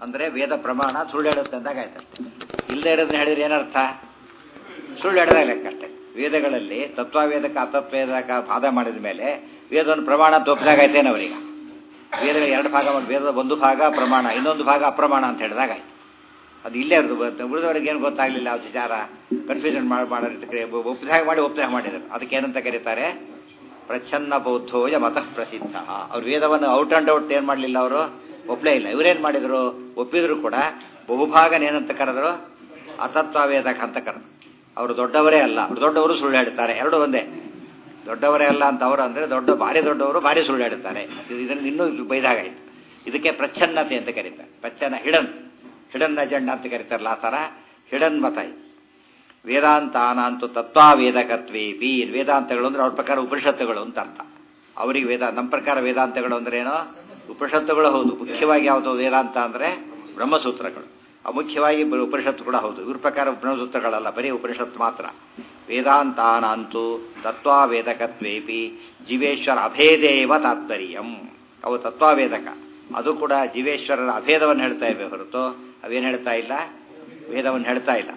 ಅಂದರೆ ವೇದ ಪ್ರಮಾಣ ಸುಳ್ಳು ಹೇಳುತ್ತೆ ಅಂದಾಗ ಆಯ್ತಷ್ಟೆ ಇಲ್ಲದೆ ಇರೋದನ್ನ ಹೇಳಿದ್ರೆ ಏನರ್ಥ ಸುಳ್ಳು ಹೇಳಿದಾಗ ಲೆಕ್ಕಷ್ಟೆ ವೇದಗಳಲ್ಲಿ ತತ್ವವೇದಕ ಅತತ್ವೇದಕ ವಾದ ಮಾಡಿದ ಮೇಲೆ ವೇದವನ್ನು ಪ್ರಮಾಣ ಅಂತ ಒಪ್ಪಿದಾಗ ಆಯ್ತೇನೆ ಅವರೀಗ ವೇದಗಳ ಎರಡು ಭಾಗ ಮಾಡಿ ವೇದದ ಒಂದು ಭಾಗ ಪ್ರಮಾಣ ಇನ್ನೊಂದು ಭಾಗ ಅಪ್ರಮಾಣ ಅಂತ ಹೇಳಿದಾಗ ಆಯ್ತು ಅದು ಇಲ್ಲೇ ಇರೋದು ಉಳಿದವರಿಗೆ ಏನು ಗೊತ್ತಾಗಲಿಲ್ಲ ಆ ವಿಚಾರ ಕನ್ಫ್ಯೂಷನ್ ಮಾಡಿ ಮಾಡೋದಕ್ಕೆ ಒಪ್ಪಿದಾಗ ಮಾಡಿ ಒಪ್ಪಿದಾಗ ಮಾಡಿದರು ಅದಕ್ಕೆ ಏನಂತ ಕರೀತಾರೆ ಪ್ರಚ್ಛನ್ನ ಬೌದ್ಧೋಯ ಮತಃ ಪ್ರಸಿದ್ಧ ಅವ್ರು ವೇದವನ್ನು ಔಟ್ ಅಂಡ್ ಔಟ್ ಏನು ಮಾಡಲಿಲ್ಲ ಅವರು ಒಪ್ಪಲೇ ಇಲ್ಲ ಇವರೇನು ಮಾಡಿದರು ಒಪ್ಪಿದ್ರು ಕೂಡ ಬಹುಭಾಗನ ಏನಂತ ಕರೆದ್ರು ಅತತ್ವ ವೇದಕ ಅಂತ ಕರೆದ್ರು ಅವರು ದೊಡ್ಡವರೇ ಅಲ್ಲ ಅವ್ರು ದೊಡ್ಡವರು ಸುಳ್ಳು ಹೇಳ್ತಾರೆ ಎರಡು ಒಂದೇ ದೊಡ್ಡವರೇ ಅಲ್ಲ ಅಂತ ಅವರು ಅಂದರೆ ದೊಡ್ಡ ಭಾರಿ ದೊಡ್ಡವರು ಭಾರಿ ಸುಳ್ಳು ಹೇಳ್ತಾರೆ ಇದು ಇದನ್ನು ಇನ್ನೂ ಬೈದಾಗಾಯ್ತು ಇದಕ್ಕೆ ಪ್ರಚ್ಛನ್ನತೆ ಅಂತ ಕರೀತಾರೆ ಪ್ರಚ್ಛನ್ನ ಹಿಡನ್ ಹಿಡನ್ ಅಜೆಂಡ ಅಂತ ಕರೀತಾರಲ್ಲ ಆ ಥರ ಹಿಡನ್ ಮತ ಇದು ವೇದಾಂತಾನಂತೂ ತತ್ವಾವೇದಕತ್ವೇಪಿ ವೇದಾಂತಗಳು ಅಂದ್ರೆ ಅವ್ರ ಪ್ರಕಾರ ಉಪನಿಷತ್ತುಗಳು ಅಂತ ಅರ್ಥ ಅವರಿಗೆ ವೇದ ನಮ್ಮ ಪ್ರಕಾರ ವೇದಾಂತಗಳು ಅಂದ್ರೆ ಏನೋ ಉಪನಿಷತ್ತುಗಳು ಹೌದು ಮುಖ್ಯವಾಗಿ ಯಾವುದು ವೇದಾಂತ ಅಂದ್ರೆ ಬ್ರಹ್ಮಸೂತ್ರಗಳು ಅವು ಮುಖ್ಯವಾಗಿ ಉಪನಿಷತ್ತು ಕೂಡ ಹೌದು ಇವ್ರ ಪ್ರಕಾರ ಬ್ರಹ್ಮಸೂತ್ರಗಳಲ್ಲ ಬರೀ ಉಪನಿಷತ್ತು ಮಾತ್ರ ವೇದಾಂತಾನಂತೂ ತತ್ವಾವೇದಕತ್ವೇಪಿ ಜೀವೇಶ್ವರ ಅಭೇದೇವ ತಾತ್ಪರ್ಯಂ ಅವು ತತ್ವಾವೇದಕ ಅದು ಕೂಡ ಜೀವೇಶ್ವರರ ಅಭೇದವನ್ನು ಹೇಳ್ತಾ ಇವೆ ಹೊರತು ಅವೇನು ಹೇಳ್ತಾ ಇಲ್ಲ ವೇದವನ್ನು ಹೇಳ್ತಾ ಇಲ್ಲ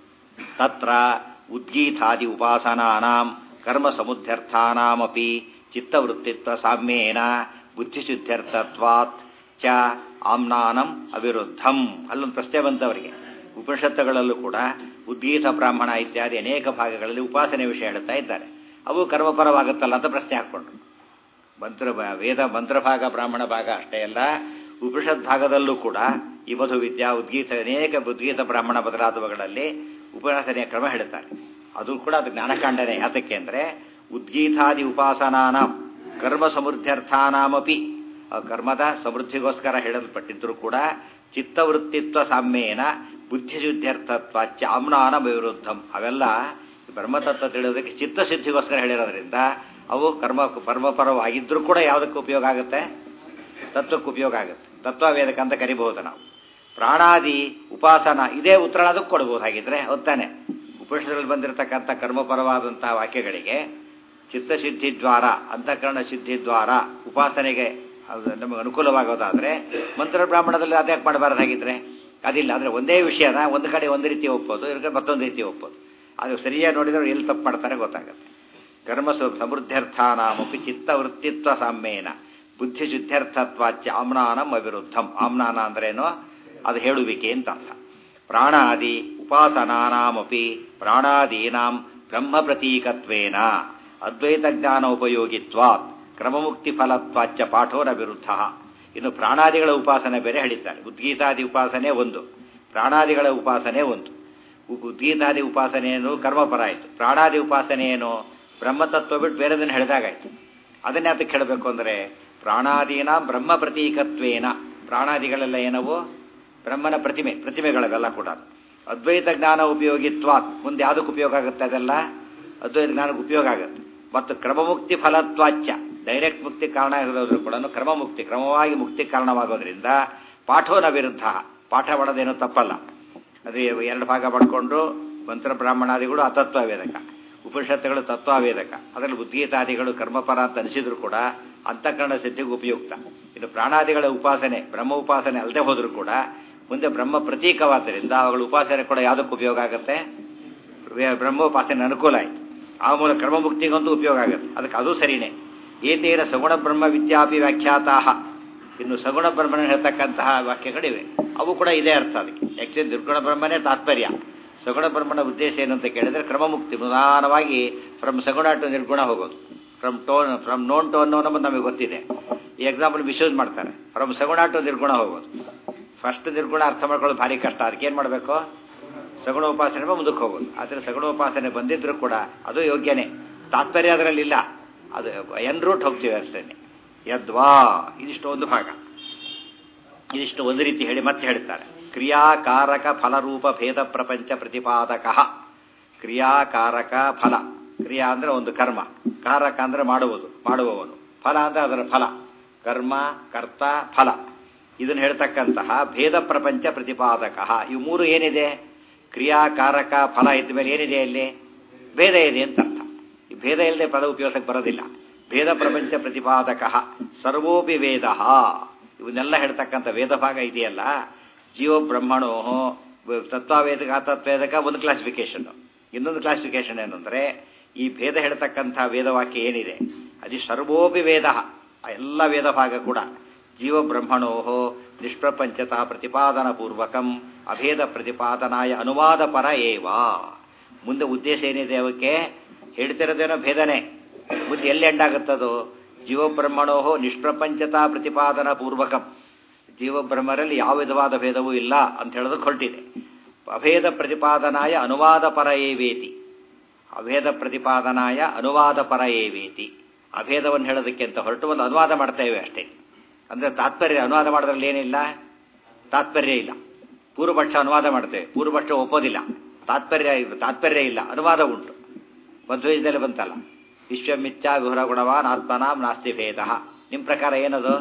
ತತ್ರ ಉದ್ಗೀತಾದಿ ಉಪಾಸನಾನಾಂ ಕರ್ಮ ಸಮುದ್ಧರ್ಥಾನಾಮಪಿ ಚಿತ್ತವೃತ್ತಿತ್ವ ಸಾಮ್ಯೇನ ಬುದ್ಧಿಶುದ್ಧರ್ಥತ್ವಾತ್ ಚ ಆಮ್ನಾನಂ ಅವಿರುದ್ಧಂ ಅಲ್ಲೊಂದು ಪ್ರಶ್ನೆ ಬಂತವರಿಗೆ ಉಪನಿಷತ್ತುಗಳಲ್ಲೂ ಕೂಡ ಉದ್ಗೀತ ಬ್ರಾಹ್ಮಣ ಇತ್ಯಾದಿ ಅನೇಕ ಭಾಗಗಳಲ್ಲಿ ಉಪಾಸನೆ ವಿಷಯ ಹೇಳ್ತಾ ಇದ್ದಾರೆ ಅವು ಕರ್ಮಪರವಾಗುತ್ತಲ್ಲ ಅಂತ ಪ್ರಶ್ನೆ ಹಾಕ್ಕೊಂಡ್ರು ಮಂತ್ರ ವೇದ ಮಂತ್ರಭಾಗ ಬ್ರಾಹ್ಮಣ ಭಾಗ ಅಷ್ಟೇ ಅಲ್ಲ ಉಪನಿಷತ್ ಭಾಗದಲ್ಲೂ ಕೂಡ ಈ ಮಧು ವಿದ್ಯಾ ಉದ್ಗೀತ ಅನೇಕ ಉದ್ಗೀತ ಬ್ರಾಹ್ಮಣ ಬದಲಾದವುಗಳಲ್ಲಿ ಉಪಾಸನೆಯ ಕ್ರಮ ಹೇಳ್ತಾರೆ ಅದು ಕೂಡ ಅದು ಜ್ಞಾನಕಾಂಡನೆ ಯಾತಕ್ಕೆ ಅಂದರೆ ಉದ್ಗೀತಾದಿ ಉಪಾಸನಾನ ಕರ್ಮ ಸಮೃದ್ಧರ್ಥಾನಾಮಪಿ ಕರ್ಮದ ಸಮೃದ್ಧಿಗೋಸ್ಕರ ಹೇಳಲ್ಪಟ್ಟಿದ್ರು ಕೂಡ ಚಿತ್ತವೃತ್ತಿತ್ವ ಸಾಮ್ಯೇನ ಬುದ್ಧಿಶುದ್ಧರ್ಥತ್ವ ಚಾಮ್ನಾನ ವಿರುದ್ಧಂ ಅವೆಲ್ಲ ಬ್ರಹ್ಮತತ್ವ ತಿಳಿಯೋದಕ್ಕೆ ಚಿತ್ತಸಿದ್ಧಿಗೋಸ್ಕರ ಹೇಳಿರೋದ್ರಿಂದ ಅವು ಕರ್ಮ ಕರ್ಮಪರವಾಗಿದ್ದರೂ ಕೂಡ ಯಾವುದಕ್ಕೆ ಉಪಯೋಗ ಆಗುತ್ತೆ ತತ್ವಕ್ಕೆ ಉಪಯೋಗ ಆಗುತ್ತೆ ತತ್ವವೇದಕ ಅಂತ ಕರಿಬಹುದು ನಾವು ಪ್ರಾಣಾದಿ ಉಪಾಸನ ಇದೇ ಉತ್ತರ ಅದಕ್ಕೆ ಕೊಡ್ಬೋದು ಹಾಗಿದ್ರೆ ಹೊತ್ತಾನೆ ಉಪನಿಷದಲ್ಲಿ ಬಂದಿರತಕ್ಕಂಥ ಕರ್ಮಪರವಾದಂತಹ ವಾಕ್ಯಗಳಿಗೆ ಚಿತ್ತಸಿದ್ಧಿ ದ್ವಾರ ಅಂತಃಕರಣ ಸಿದ್ಧಿ ದ್ವಾರ ಉಪಾಸನೆಗೆ ನಮಗೆ ಅನುಕೂಲವಾಗೋದಾದ್ರೆ ಮಂತ್ರ ಬ್ರಾಹ್ಮಣದಲ್ಲಿ ಅದ್ಯಾಕೆ ಮಾಡಬಾರ್ದು ಹಾಗಿದ್ರೆ ಅದಿಲ್ಲ ಅಂದರೆ ಒಂದೇ ವಿಷಯನ ಒಂದು ಕಡೆ ಒಂದು ರೀತಿ ಒಪ್ಪೋದು ಇವ್ರಿಗೆ ಮತ್ತೊಂದು ರೀತಿ ಒಪ್ಪೋದು ಅದು ಸರಿಯಾಗಿ ನೋಡಿದ್ರೆ ಎಲ್ಲಿ ತಪ್ಪು ಮಾಡ್ತಾರೆ ಗೊತ್ತಾಗುತ್ತೆ ಕರ್ಮ ಸಮೃದ್ಧರ್ಥಾನಾಮಪಿ ಚಿತ್ತವೃತ್ತಿತ್ವ ಸಾಮ್ಯೇನ ಬುದ್ಧಿಶುದ್ಧರ್ಥತ್ವಾಚ ಆಮ್ನಾನಂ ಅವಿರುದ್ಧಂ ಆಮ್ನಾನ ಅಂದ್ರೇನು ಅದು ಹೇಳುವಿಕೆ ಅಂತ ಅರ್ಥ ಪ್ರಾಣಾದಿ ಉಪಾಸನಾನಾಮಪಿ ಪ್ರಾಣಾದೀನಾಂ ಬ್ರಹ್ಮ ಪ್ರತೀಕತ್ವೇನ ಅದ್ವೈತ ಜ್ಞಾನ ಉಪಯೋಗಿತ್ವಾತ್ ಕ್ರಮಮುಕ್ತಿ ಫಲತ್ವಾಚ ಪಾಠೋರ ವಿರುದ್ಧ ಇನ್ನು ಪ್ರಾಣಾದಿಗಳ ಉಪಾಸನೆ ಬೇರೆ ಹೇಳಿದ್ದಾರೆ ಉದ್ಗೀತಾದಿ ಉಪಾಸನೆ ಒಂದು ಪ್ರಾಣಾದಿಗಳ ಉಪಾಸನೆ ಒಂದು ಉದ್ಗೀತಾದಿ ಉಪಾಸನೆಯನ್ನು ಕರ್ಮಪರ ಆಯಿತು ಪ್ರಾಣಾದಿ ಉಪಾಸನೆ ಏನು ಬ್ರಹ್ಮತತ್ವ ಬಿಟ್ಟು ಬೇರೆದನ್ನು ಹೇಳಿದಾಗಾಯ್ತು ಅದನ್ನೇ ಅದಕ್ಕೆ ಹೇಳಬೇಕು ಅಂದರೆ ಪ್ರಾಣಾದೀನ ಬ್ರಹ್ಮ ಪ್ರತೀಕತ್ವೇನ ಪ್ರಾಣಾದಿಗಳೆಲ್ಲ ಏನವು ಬ್ರಹ್ಮನ ಪ್ರತಿಮೆ ಪ್ರತಿಮೆಗಳವೆಲ್ಲ ಕೂಡ ಅದ್ವೈತ ಜ್ಞಾನ ಉಪಯೋಗಿತ್ವ ಮುಂದೆ ಯಾವುದಕ್ಕೆ ಉಪಯೋಗ ಆಗುತ್ತೆ ಅದೆಲ್ಲ ಅದ್ವೈತ ಜ್ಞಾನಕ್ಕೆ ಉಪಯೋಗ ಆಗುತ್ತೆ ಮತ್ತು ಕ್ರಮಮುಕ್ತಿ ಫಲತ್ವಾಚ್ಯ ಡೈರೆಕ್ಟ್ ಮುಕ್ತಿ ಕಾರಣ ಇರೋದ್ರೂ ಕೂಡ ಕ್ರಮಮುಕ್ತಿ ಕ್ರಮವಾಗಿ ಮುಕ್ತಿ ಕಾರಣವಾಗೋದ್ರಿಂದ ಪಾಠೋನ ವಿರುದ್ಧ ಪಾಠ ಮಾಡೋದೇನು ತಪ್ಪಲ್ಲ ಅದು ಎರಡು ಭಾಗ ಪಡ್ಕೊಂಡು ಮಂತ್ರ ಬ್ರಾಹ್ಮಣಾದಿಗಳು ಅತತ್ವ ವೇದಕ ಉಪನಿಷತ್ತುಗಳು ತತ್ವವೇದಕ ಅದರಲ್ಲಿ ಉದ್ಗೀತಾದಿಗಳು ಕರ್ಮಪರ ಅಂತ ಅನಿಸಿದ್ರು ಕೂಡ ಅಂತಃಕರಣ ಸಿದ್ಧಿಗೂ ಉಪಯುಕ್ತ ಇನ್ನು ಪ್ರಾಣಾದಿಗಳ ಉಪಾಸನೆ ಬ್ರಹ್ಮ ಉಪಾಸನೆ ಅಲ್ಲದೆ ಹೋದರೂ ಕೂಡ ಮುಂದೆ ಬ್ರಹ್ಮ ಪ್ರತೀಕವಾದ್ದರಿಂದ ಅವುಗಳ ಉಪಾಸನೆ ಕೂಡ ಯಾವುದಕ್ಕೆ ಉಪಯೋಗ ಆಗುತ್ತೆ ಬ್ರಹ್ಮೋಪಾಸನೆ ಅನುಕೂಲ ಆಯಿತು ಆ ಮೂಲಕ ಕ್ರಮಮುಕ್ತಿಗಂತೂ ಉಪಯೋಗ ಆಗುತ್ತೆ ಅದಕ್ಕೆ ಅದು ಸರಿನೇ ಏತೇನ ಸಗುಣ ಬ್ರಹ್ಮ ವಿದ್ಯಾಪಿ ವ್ಯಾಖ್ಯಾತಾಹ ಇನ್ನು ಸಗುಣ ಬ್ರಹ್ಮನ ಹೇಳ್ತಕ್ಕಂತಹ ವಾಕ್ಯಗಳಿವೆ ಅವು ಕೂಡ ಇದೇ ಅರ್ಥ ಅದಕ್ಕೆ ಆ್ಯಕ್ಚುಲಿ ನಿರ್ಗುಣ ಬ್ರಹ್ಮನೇ ತಾತ್ಪರ್ಯ ಸಗುಣ ಬ್ರಹ್ಮನ ಉದ್ದೇಶ ಏನು ಅಂತ ಕೇಳಿದ್ರೆ ಕ್ರಮಮುಕ್ತಿ ಪ್ರಧಾನವಾಗಿ ಫ್ರಮ್ ಸಗುಣ ಟು ನಿರ್ಗುಣ ಹೋಗೋದು from tone from known to ಅನ್ನೋ ನಮ್ಮದು ನಮಗೆ ಗೊತ್ತಿದೆ ಈ ಎಕ್ಸಾಂಪಲ್ ಮಿಸ್ಯೂಸ್ ಮಾಡ್ತಾರೆ ಫ್ರಮ್ ಸಗುಣ ಟು ನಿರ್ಗುಣ ಹೋಗೋದು ಫಸ್ಟ್ ನಿರ್ಗುಣ ಅರ್ಥ ಮಾಡ್ಕೊಳ್ಳೋದು ಭಾರಿ ಕಷ್ಟ ಅದಕ್ಕೆ ಏನು ಮಾಡಬೇಕು ಸಗುಣ ಉಪಾಸನೆ ಮುಂದಕ್ಕೆ ಹೋಗೋದು ಆದರೆ ಸಗುಣ ಉಪಾಸನೆ ಬಂದಿದ್ರು ಕೂಡ ಅದು ಯೋಗ್ಯನೇ ತಾತ್ಪರ್ಯ ಅದರಲ್ಲಿ ಇಲ್ಲ ಅದು ಎನ್ ರೂಟ್ ಹೋಗ್ತೀವಿ ಅಷ್ಟೇ ಯದ್ವಾ ಇದಿಷ್ಟು ಒಂದು ಭಾಗ ಇದಿಷ್ಟು ಒಂದು ರೀತಿ ಹೇಳಿ ಮತ್ತೆ ಹೇಳ್ತಾರೆ ಕ್ರಿಯಾಕಾರಕ ಫಲರೂಪ ಭೇದ ಪ್ರಪಂಚ ಪ್ರತಿಪಾದಕ ಕ್ರಿಯಾಕಾರಕ ಫಲ ಕ್ರಿಯಾ ಅಂದ್ರೆ ಒಂದು ಕರ್ಮ ಕಾರಕ ಅಂದ್ರೆ ಮಾಡುವುದು ಮಾಡುವವನು ಫಲ ಅಂದ್ರೆ ಅದರ ಫಲ ಕರ್ಮ ಕರ್ತ ಫಲ ಇದನ್ನು ಹೇಳ್ತಕ್ಕಂತಹ ಭೇದ ಪ್ರಪಂಚ ಪ್ರತಿಪಾದಕ ಇವು ಮೂರು ಏನಿದೆ ಕ್ರಿಯಾಕಾರಕ ಫಲ ಇದ್ದ ಮೇಲೆ ಏನಿದೆ ಅಲ್ಲಿ ಭೇದ ಇದೆ ಅಂತ ಅರ್ಥ ಈ ಭೇದ ಇಲ್ಲದೆ ಪದ ಉಪಯೋಗಕ್ಕೆ ಬರೋದಿಲ್ಲ ಭೇದ ಪ್ರಪಂಚ ಪ್ರತಿಪಾದಕ ಸರ್ವೋಪಿ ವೇದ ಇವನ್ನೆಲ್ಲ ಹೇಳ್ತಕ್ಕಂಥ ವೇದ ಭಾಗ ಇದೆಯಲ್ಲ ಜೀವ ಬ್ರಹ್ಮಣೋ ತತ್ವವೇದಕ ಅತತ್ವೇದಕ ಒಂದು ಕ್ಲಾಸಿಫಿಕೇಶನ್ ಇನ್ನೊಂದು ಕ್ಲಾಸಿಫಿಕೇಶನ್ ಏನಂದ್ರೆ ಈ ಭೇದ ಹೇಳ್ತಕ್ಕಂಥ ವೇದವಾಕ್ಯ ಏನಿದೆ ಅದು ಸರ್ವೋಪಿ ವೇದ ಎಲ್ಲ ವೇದ ಭಾಗ ಕೂಡ ಜೀವ ಬ್ರಹ್ಮಣೋ ನಿಷ್ಪ್ರಪಂಚತಃ ಪ್ರತಿಪಾದನ ಪೂರ್ವಕಂ ಅಭೇದ ಪ್ರತಿಪಾದನಾಯ ಅನುವಾದ ಪರ ಏವ ಮುಂದೆ ಉದ್ದೇಶ ಏನಿದೆ ಅವಕ್ಕೆ ಹೇಳ್ತಿರೋದೇನೋ ಭೇದನೆ ಮುಂದೆ ಎಲ್ಲಿ ಎಂಡಾಗುತ್ತದೋ ಜೀವಬ್ರಹ್ಮಣೋ ನಿಷ್ಪ್ರಪಂಚತಾ ಪ್ರತಿಪಾದನ ಪೂರ್ವಕಂ ಜೀವಬ್ರಹ್ಮರಲ್ಲಿ ಯಾವ ವಿಧವಾದ ಭೇದವೂ ಇಲ್ಲ ಅಂತ ಹೇಳೋದಕ್ಕೆ ಹೊರಟಿದೆ ಅಭೇದ ಪ್ರತಿಪಾದನಾಯ ಅನುವಾದ ಪರ ಏವೇತಿ ಅಭೇದ ಪ್ರತಿಪಾದನಾಯ ಅನುವಾದ ಪರ ಏವೇತಿ ಅಭೇದವನ್ನು ಹೇಳೋದಕ್ಕೆ ಅಂತ ಹೊರಟು ಒಂದು ಅನುವಾದ ಮಾಡ್ತೇವೆ ಅಷ್ಟೇ ಅಂದರೆ ತಾತ್ಪರ್ಯ ಅನುವಾದ ಮಾಡೋದ್ರಲ್ಲಿ ಏನಿಲ್ಲ ತಾತ್ಪರ್ಯ ಇಲ್ಲ ಪೂರ್ವಪಕ್ಷ ಅನುವಾದ ಮಾಡ್ತೇವೆ ಪೂರ್ವಪಕ್ಷ ಒಪ್ಪೋದಿಲ್ಲ ತಾತ್ಪರ್ಯ ತಾತ್ಪರ್ಯ ಇಲ್ಲ ಅನುವಾದ ಉಂಟು ಮಧ್ವೇಜದಲ್ಲಿ ಬಂತಲ್ಲ ವಿಶ್ವಮಿತ್ಯ ವಿಹುರ ಗುಣವಾನ್ ಆತ್ಮನಾಂ ನಾಸ್ತಿ ಭೇದ ನಿಮ್ಮ ಪ್ರಕಾರ ಏನದು